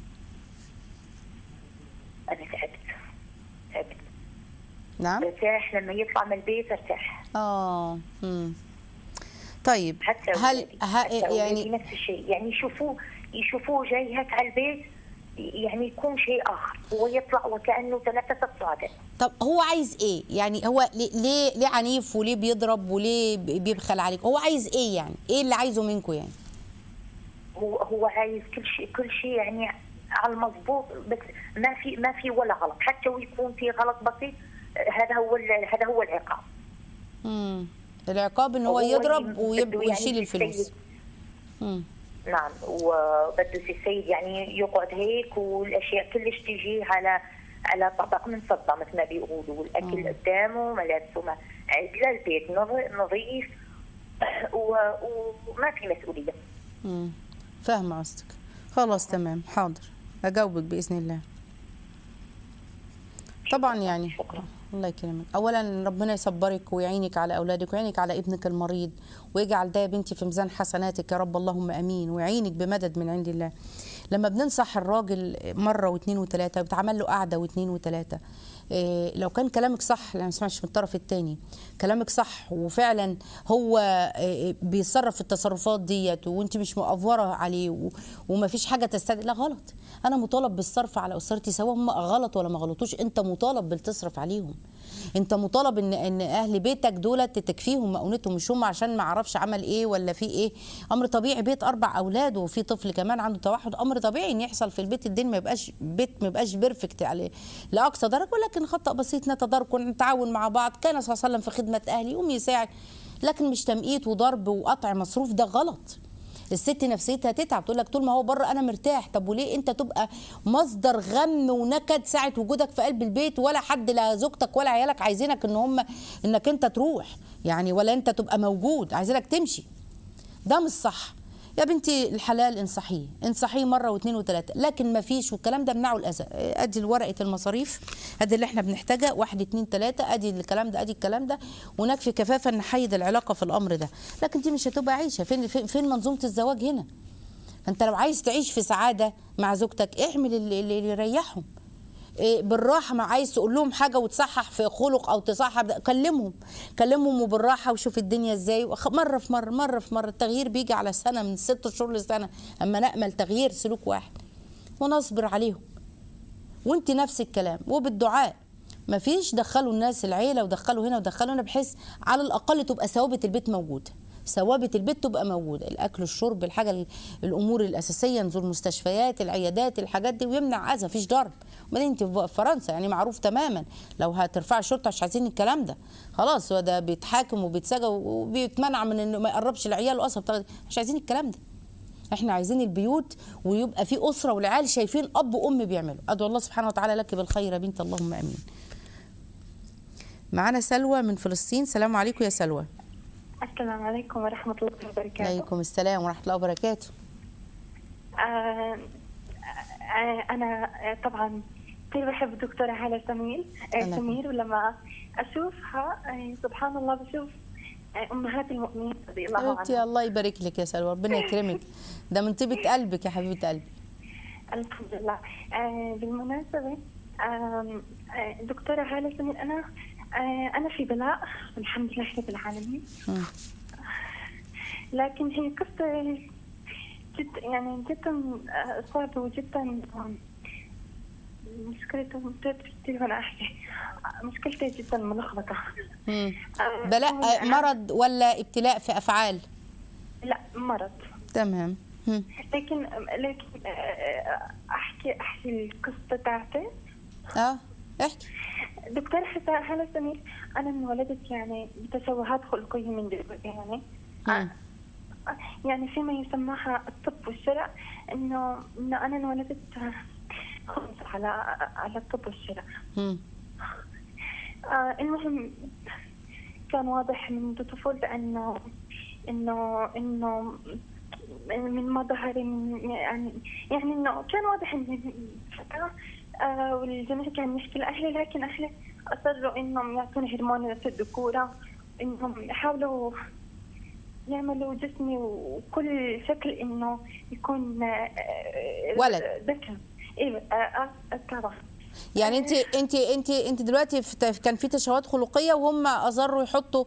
انا تعبت تعبت نعم ارتاح لما يطلع من البيت ارتاح اه مم. طيب حتى هل أولادي- ه... حتى أولادي يعني نفس الشيء يعني يشوفوه يشوفوه جاي هيك على البيت يعني يكون شيء اخر هو يطلع وكانه تنفس الصعداء طب هو عايز ايه يعني هو ليه ليه, ليه عنيف وليه بيضرب وليه بي- بيبخل عليك هو عايز ايه يعني ايه اللي عايزه منكم يعني هو هو عايز كل شيء كل شيء يعني على المضبوط بس ما في ما في ولا غلط حتى ويكون في غلط بسيط هذا هو ال- هذا هو العقاب امم العقاب ان هو وهو يضرب اللي ويب... بده يعني ويشيل الفلوس السيد. امم نعم وبده السيد يعني يقعد هيك والاشياء كلش تيجي على على طبق من فضه مثل ما بيقولوا والاكل قدامه ملابسه ما عدله البيت نظ- نظيف و- وما في مسؤوليه امم فاهمه قصدك خلاص تمام حاضر اجاوبك باذن الله طبعا يعني شكرا. الله يكرمك اولا ربنا يصبرك ويعينك على اولادك ويعينك على ابنك المريض ويجعل ده يا بنتي في ميزان حسناتك يا رب اللهم امين ويعينك بمدد من عند الله لما بننصح الراجل مره واثنين وثلاثه بتعمل له قعده واثنين وثلاثه إيه لو كان كلامك صح لأن ما سمعتش من الطرف الثاني كلامك صح وفعلا هو إيه بيتصرف في التصرفات ديت وانت مش مقفره عليه و- وما فيش حاجه تستدعي لا غلط انا مطالب بالصرف على اسرتي سواء هم غلط ولا ما غلطوش انت مطالب بالتصرف عليهم انت مطالب ان ان اهل بيتك دولت تكفيهم مؤونتهم مش هم عشان ما اعرفش عمل ايه ولا في ايه امر طبيعي بيت اربع اولاد وفي طفل كمان عنده توحد امر طبيعي ان يحصل في البيت الدين ما يبقاش بيت ما يبقاش بيرفكت عليه لاقصى درجه ولكن خطا بسيط نتدارك ونتعاون مع بعض كان صلى الله عليه وسلم في خدمه اهلي يقوم يساعد لكن مش تمقيت وضرب وقطع مصروف ده غلط الست نفسيتها تتعب تقول لك طول ما هو بره انا مرتاح طب وليه انت تبقى مصدر غم ونكد ساعه وجودك في قلب البيت ولا حد لا زوجتك ولا عيالك عايزينك ان هم انك انت تروح يعني ولا انت تبقى موجود عايزينك تمشي ده مش صح يا بنتي الحلال انصحيه انصحيه مره واثنين وثلاثه لكن ما فيش والكلام ده منعه الاذى ادي ورقه المصاريف ادي اللي احنا بنحتاجها واحد اتنين تلاته ادي الكلام ده ادي الكلام ده ونكفي كفافه نحيد العلاقه في الامر ده لكن دي مش هتبقى عيشه فين فين, فين منظومه الزواج هنا انت لو عايز تعيش في سعاده مع زوجتك اعمل اللي, اللي يريحهم إيه بالراحه ما عايز تقول لهم حاجه وتصحح في خلق او تصحح كلمهم كلمهم وبالراحه وشوف الدنيا ازاي وخ- مره في مره مره في مره التغيير بيجي على سنه من ست شهور لسنه اما نامل تغيير سلوك واحد ونصبر عليهم وانت نفس الكلام وبالدعاء ما فيش دخلوا الناس العيله ودخلوا هنا ودخلوا هنا بحيث على الاقل تبقى ثوابت البيت موجوده ثوابت البيت تبقى موجوده الاكل الشرب الحاجه ال- الامور الاساسيه نزور المستشفيات العيادات الحاجات دي ويمنع اذى مفيش ضرب وبعدين انت في فرنسا يعني معروف تماما لو هترفعي الشرطه مش عايزين الكلام ده خلاص هو ده بيتحاكم وبيتسجن وبيتمنع من انه ما يقربش العيال اصلا بتاع- مش عايزين الكلام ده احنا عايزين البيوت ويبقى في اسره والعيال شايفين اب وام بيعملوا ادعو الله سبحانه وتعالى لك بالخير يا بنت اللهم امين معانا سلوى من فلسطين سلام عليكم يا سلوى السلام عليكم ورحمة الله وبركاته عليكم السلام ورحمه الله وبركاته آه آه أنا آه، طبعا كثير بحب الدكتورة هالة سمير آه أنا سمير ولما أشوفها آه سبحان الله بشوف آه أمهات المؤمنين رضي الله حبيبتي عنهم الله يبارك لك يا سلوى ربنا يكرمك ده من طيبه قلبك يا حبيبه قلبي الحمد لله آه بالمناسبة آم، آه دكتورة هالة سمير أنا آه أنا في بلاء الحمد لله رب العالمين مم. لكن هي قصة جد يعني جدا آه، صعبة وجدا آم، مشكلته تدري وانا احكي مشكلتي جدا ملخبطه مم. آه، بلاء هون آه، أنا- مرض ولا ابتلاء في افعال لا مرض تمام مم. لكن لكن آه، احكي احكي القصه تاعتي اه احكي دكتور حساء هلا سمير انا انولدت يعني بتشوهات خلقيه من دلوقتي يعني مم. يعني فيما يسماها الطب والشرع انه انه انا انولدت خمس على على الطب والشرع مم. آه المهم كان واضح منذ طفولتي انه انه انه من مظهري من يعني يعني انه كان واضح اني فتاة آه والجميع كان يحكي لاهلي لكن اهلي اصروا انهم يعطوني هرمونات الذكوره انهم يحاولوا يعملوا جسمي وكل شكل انه يكون آه، ولد. ذكر ايوه آه، آه، طبعا يعني انت انت انت انت دلوقتي في ت- كان في تشوهات خلقيه وهم اصروا يحطوا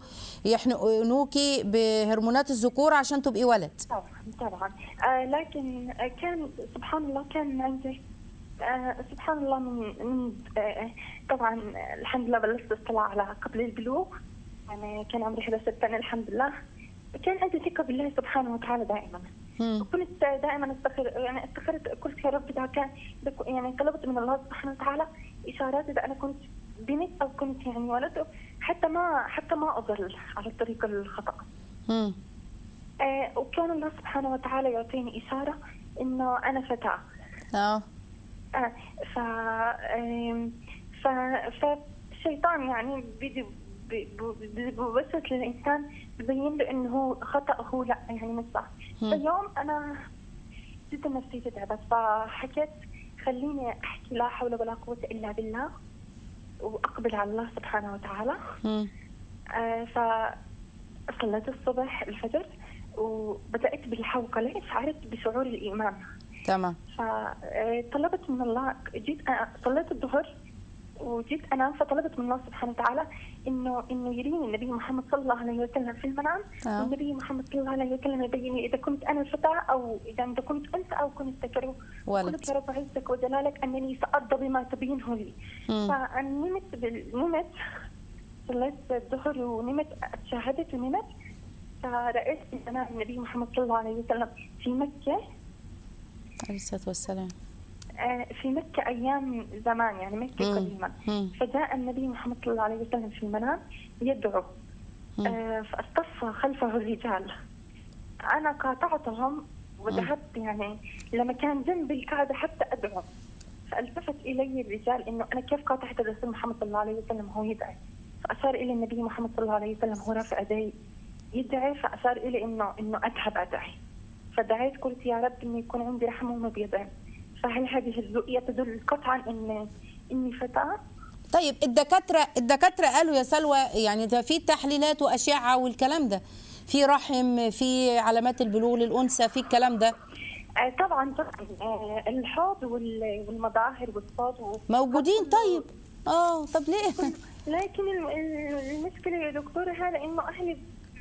يحنقنوكي بهرمونات الذكور عشان تبقي ولد طبعا طبعا آه لكن آه كان سبحان الله كان عندي آه سبحان الله من, من آه طبعا آه، الحمد لله بلشت اطلع على قبل البلوغ يعني كان عمري 11 سنه الحمد لله كان عندي ثقه بالله سبحانه وتعالى دائما مم. وكنت دائما استخر يعني استخرت قلت يا رب اذا كان بك- يعني طلبت من الله سبحانه وتعالى اشارات اذا انا كنت بنت او كنت يعني ولد حتى ما حتى ما اضل على الطريق الخطا مم. آه، وكان الله سبحانه وتعالى يعطيني إشارة إنه أنا فتاة اه آه، ف آم، ف فالشيطان يعني بيجي ب- ب- ب- بوسوس للإنسان ببين له إنه هو خطأ هو لا يعني مش صح مم. فاليوم أنا جدا نفسيتي تعبت فحكيت خليني أحكي لا حول ولا قوة إلا بالله وأقبل على الله سبحانه وتعالى مم. آه، فصليت الصبح الفجر وبدأت بالحوقلة شعرت بشعور الإيمان تمام فطلبت من الله جيت أ- صليت الظهر وجيت انام فطلبت من الله سبحانه وتعالى انه انه يريني النبي محمد صلى الله عليه وسلم في المنام آه. والنبي محمد صلى الله عليه وسلم يبيني اذا كنت انا الفتاه او اذا انت كنت انثى او كنت ذكر ولد. قلت يا رب عزك وجلالك انني سارضى بما تبينه لي مم. فنمت بال- نمت صليت الظهر ونمت شاهدت ونمت فرأيت في منام النبي محمد صلى الله عليه وسلم في مكة عليه الصلاه والسلام آه، في مكة أيام زمان يعني مكة مم. قديما مم. فجاء النبي محمد صلى الله عليه وسلم في المنام يدعو مم. آه، فاصطف خلفه الرجال أنا قاطعتهم وذهبت يعني لمكان جنب الكعبة حتى أدعو فالتفت إلي الرجال إنه أنا كيف قاطعت الرسول محمد صلى الله عليه وسلم وهو يدعي فأشار إلي النبي محمد صلى الله عليه وسلم هو رافع يديه يدعي فأشار إلي إنه إنه أذهب أدعي فدعيت قلت يا رب إنه يكون عندي رحمة ومبيضين فهل هذه الرؤية تدل قطعا إن إني فتاة؟ طيب الدكاتره الدكاتره قالوا يا سلوى يعني ده في تحليلات واشعه والكلام ده في رحم في علامات البلوغ للانثى في الكلام ده آه طبعا طبعا آه الحوض وال- والمظاهر والصوت و- موجودين طيب اه طب ليه لكن الم- ال- المشكلة يا دكتورة هذا إنه أهلي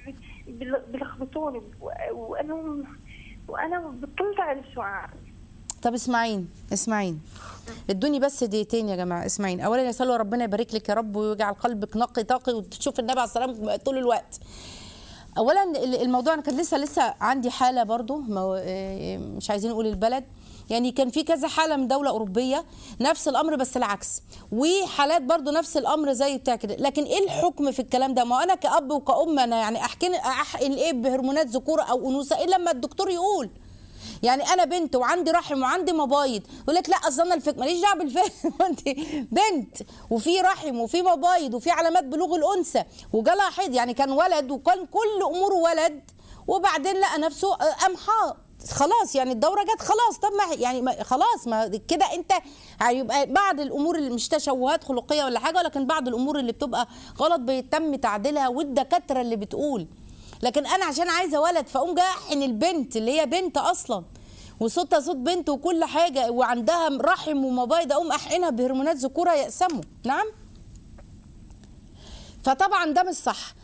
بل- بيلخبطوني و- وأنا وأنا بطلت أعرف شو أعمل طب اسمعين اسمعين ادوني بس دقيقتين يا جماعه اسمعين اولا يا سلوى ربنا يبارك لك يا رب ويجعل قلبك نقي طاقي وتشوف النبي عليه الصلاه والسلام طول الوقت اولا ال- الموضوع انا كان لسه لسه عندي حاله برضو مو- آه، مش عايزين نقول البلد يعني كان في كذا حاله من دوله اوروبيه نفس الامر بس العكس وحالات برضو نفس الامر زي بتاع كده لكن ايه الحكم في الكلام ده ما انا كاب وكأم انا يعني احكي احقن ايه بهرمونات ذكوره او انوثه ايه لما الدكتور يقول يعني انا بنت وعندي رحم وعندي مبايض يقول لك لا اصل انا الفك ماليش دعوه بالفهم انت بنت وفي رحم وفي مبايض وفي علامات بلوغ الانثى وجالها حيض يعني كان ولد وكان كل اموره ولد وبعدين لقى نفسه آه، قام حاض خلاص يعني الدوره جت خلاص طب ما يعني ما خلاص ما كده انت هيبقى بعض الامور اللي مش تشوهات خلقيه ولا حاجه ولكن بعض الامور اللي بتبقى غلط بيتم تعديلها والدكاتره اللي بتقول لكن انا عشان عايزه ولد فاقوم جاي احقن البنت اللي هي بنت اصلا وصوتها صوت بنت وكل حاجه وعندها رحم ومبايض اقوم احقنها بهرمونات ذكوره يقسموا نعم فطبعا ده مش صح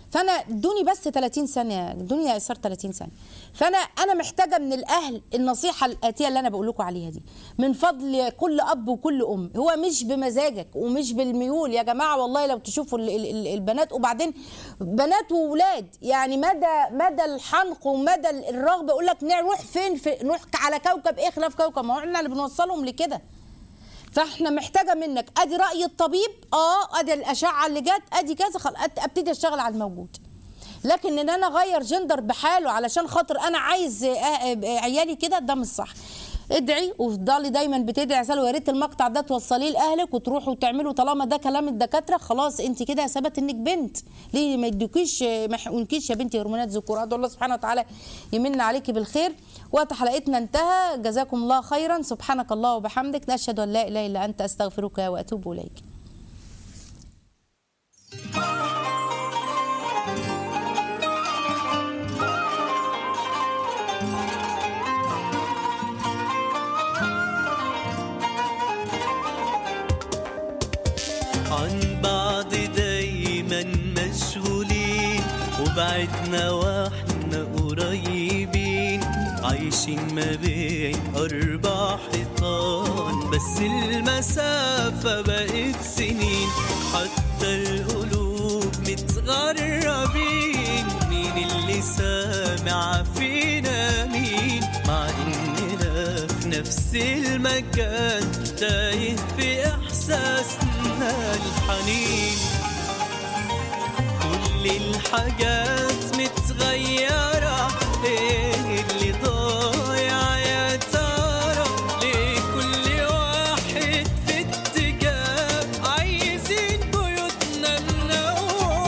فانا ادوني بس 30 ثانيه ادوني يا ايسار 30 ثانيه فانا انا محتاجه من الاهل النصيحه الاتيه اللي انا بقول لكم عليها دي من فضل كل اب وكل ام هو مش بمزاجك ومش بالميول يا جماعه والله لو تشوفوا ال- ال- ال- البنات وبعدين بنات واولاد يعني مدى مدى الحنق ومدى الرغبه يقول لك نروح فين في نروح على كوكب ايه خلاف كوكب ما هو احنا اللي بنوصلهم لكده فاحنا محتاجه منك ادي راي الطبيب اه ادي الاشعه اللي جت ادي كذا خل... أت- ابتدي اشتغل على الموجود لكن ان انا اغير جندر بحاله علشان خاطر انا عايز آه، آه، عيالي كده ده مش صح ادعي وافضلي دايما بتدعي عسل ويا ريت المقطع ده توصليه لاهلك وتروحوا تعملوا طالما ده كلام الدكاتره خلاص انت كده ثبت انك بنت ليه ما يدوكيش ما يحقنكيش يا بنتي هرمونات ذكور ادعو الله سبحانه وتعالى يمن عليكي بالخير وقت حلقتنا انتهى جزاكم الله خيرا سبحانك الله وبحمدك نشهد ان لا اله الا انت استغفرك واتوب اليك عن بعض دايما مشغولين وبعدنا واحنا قريبين عايشين ما بين أربع حيطان بس المسافة بقت سنين حتى القلوب متغربين مين اللي سامع فينا مين مع إننا في نفس المكان تايه في إحساسنا الحنين كل الحاجات متغيرة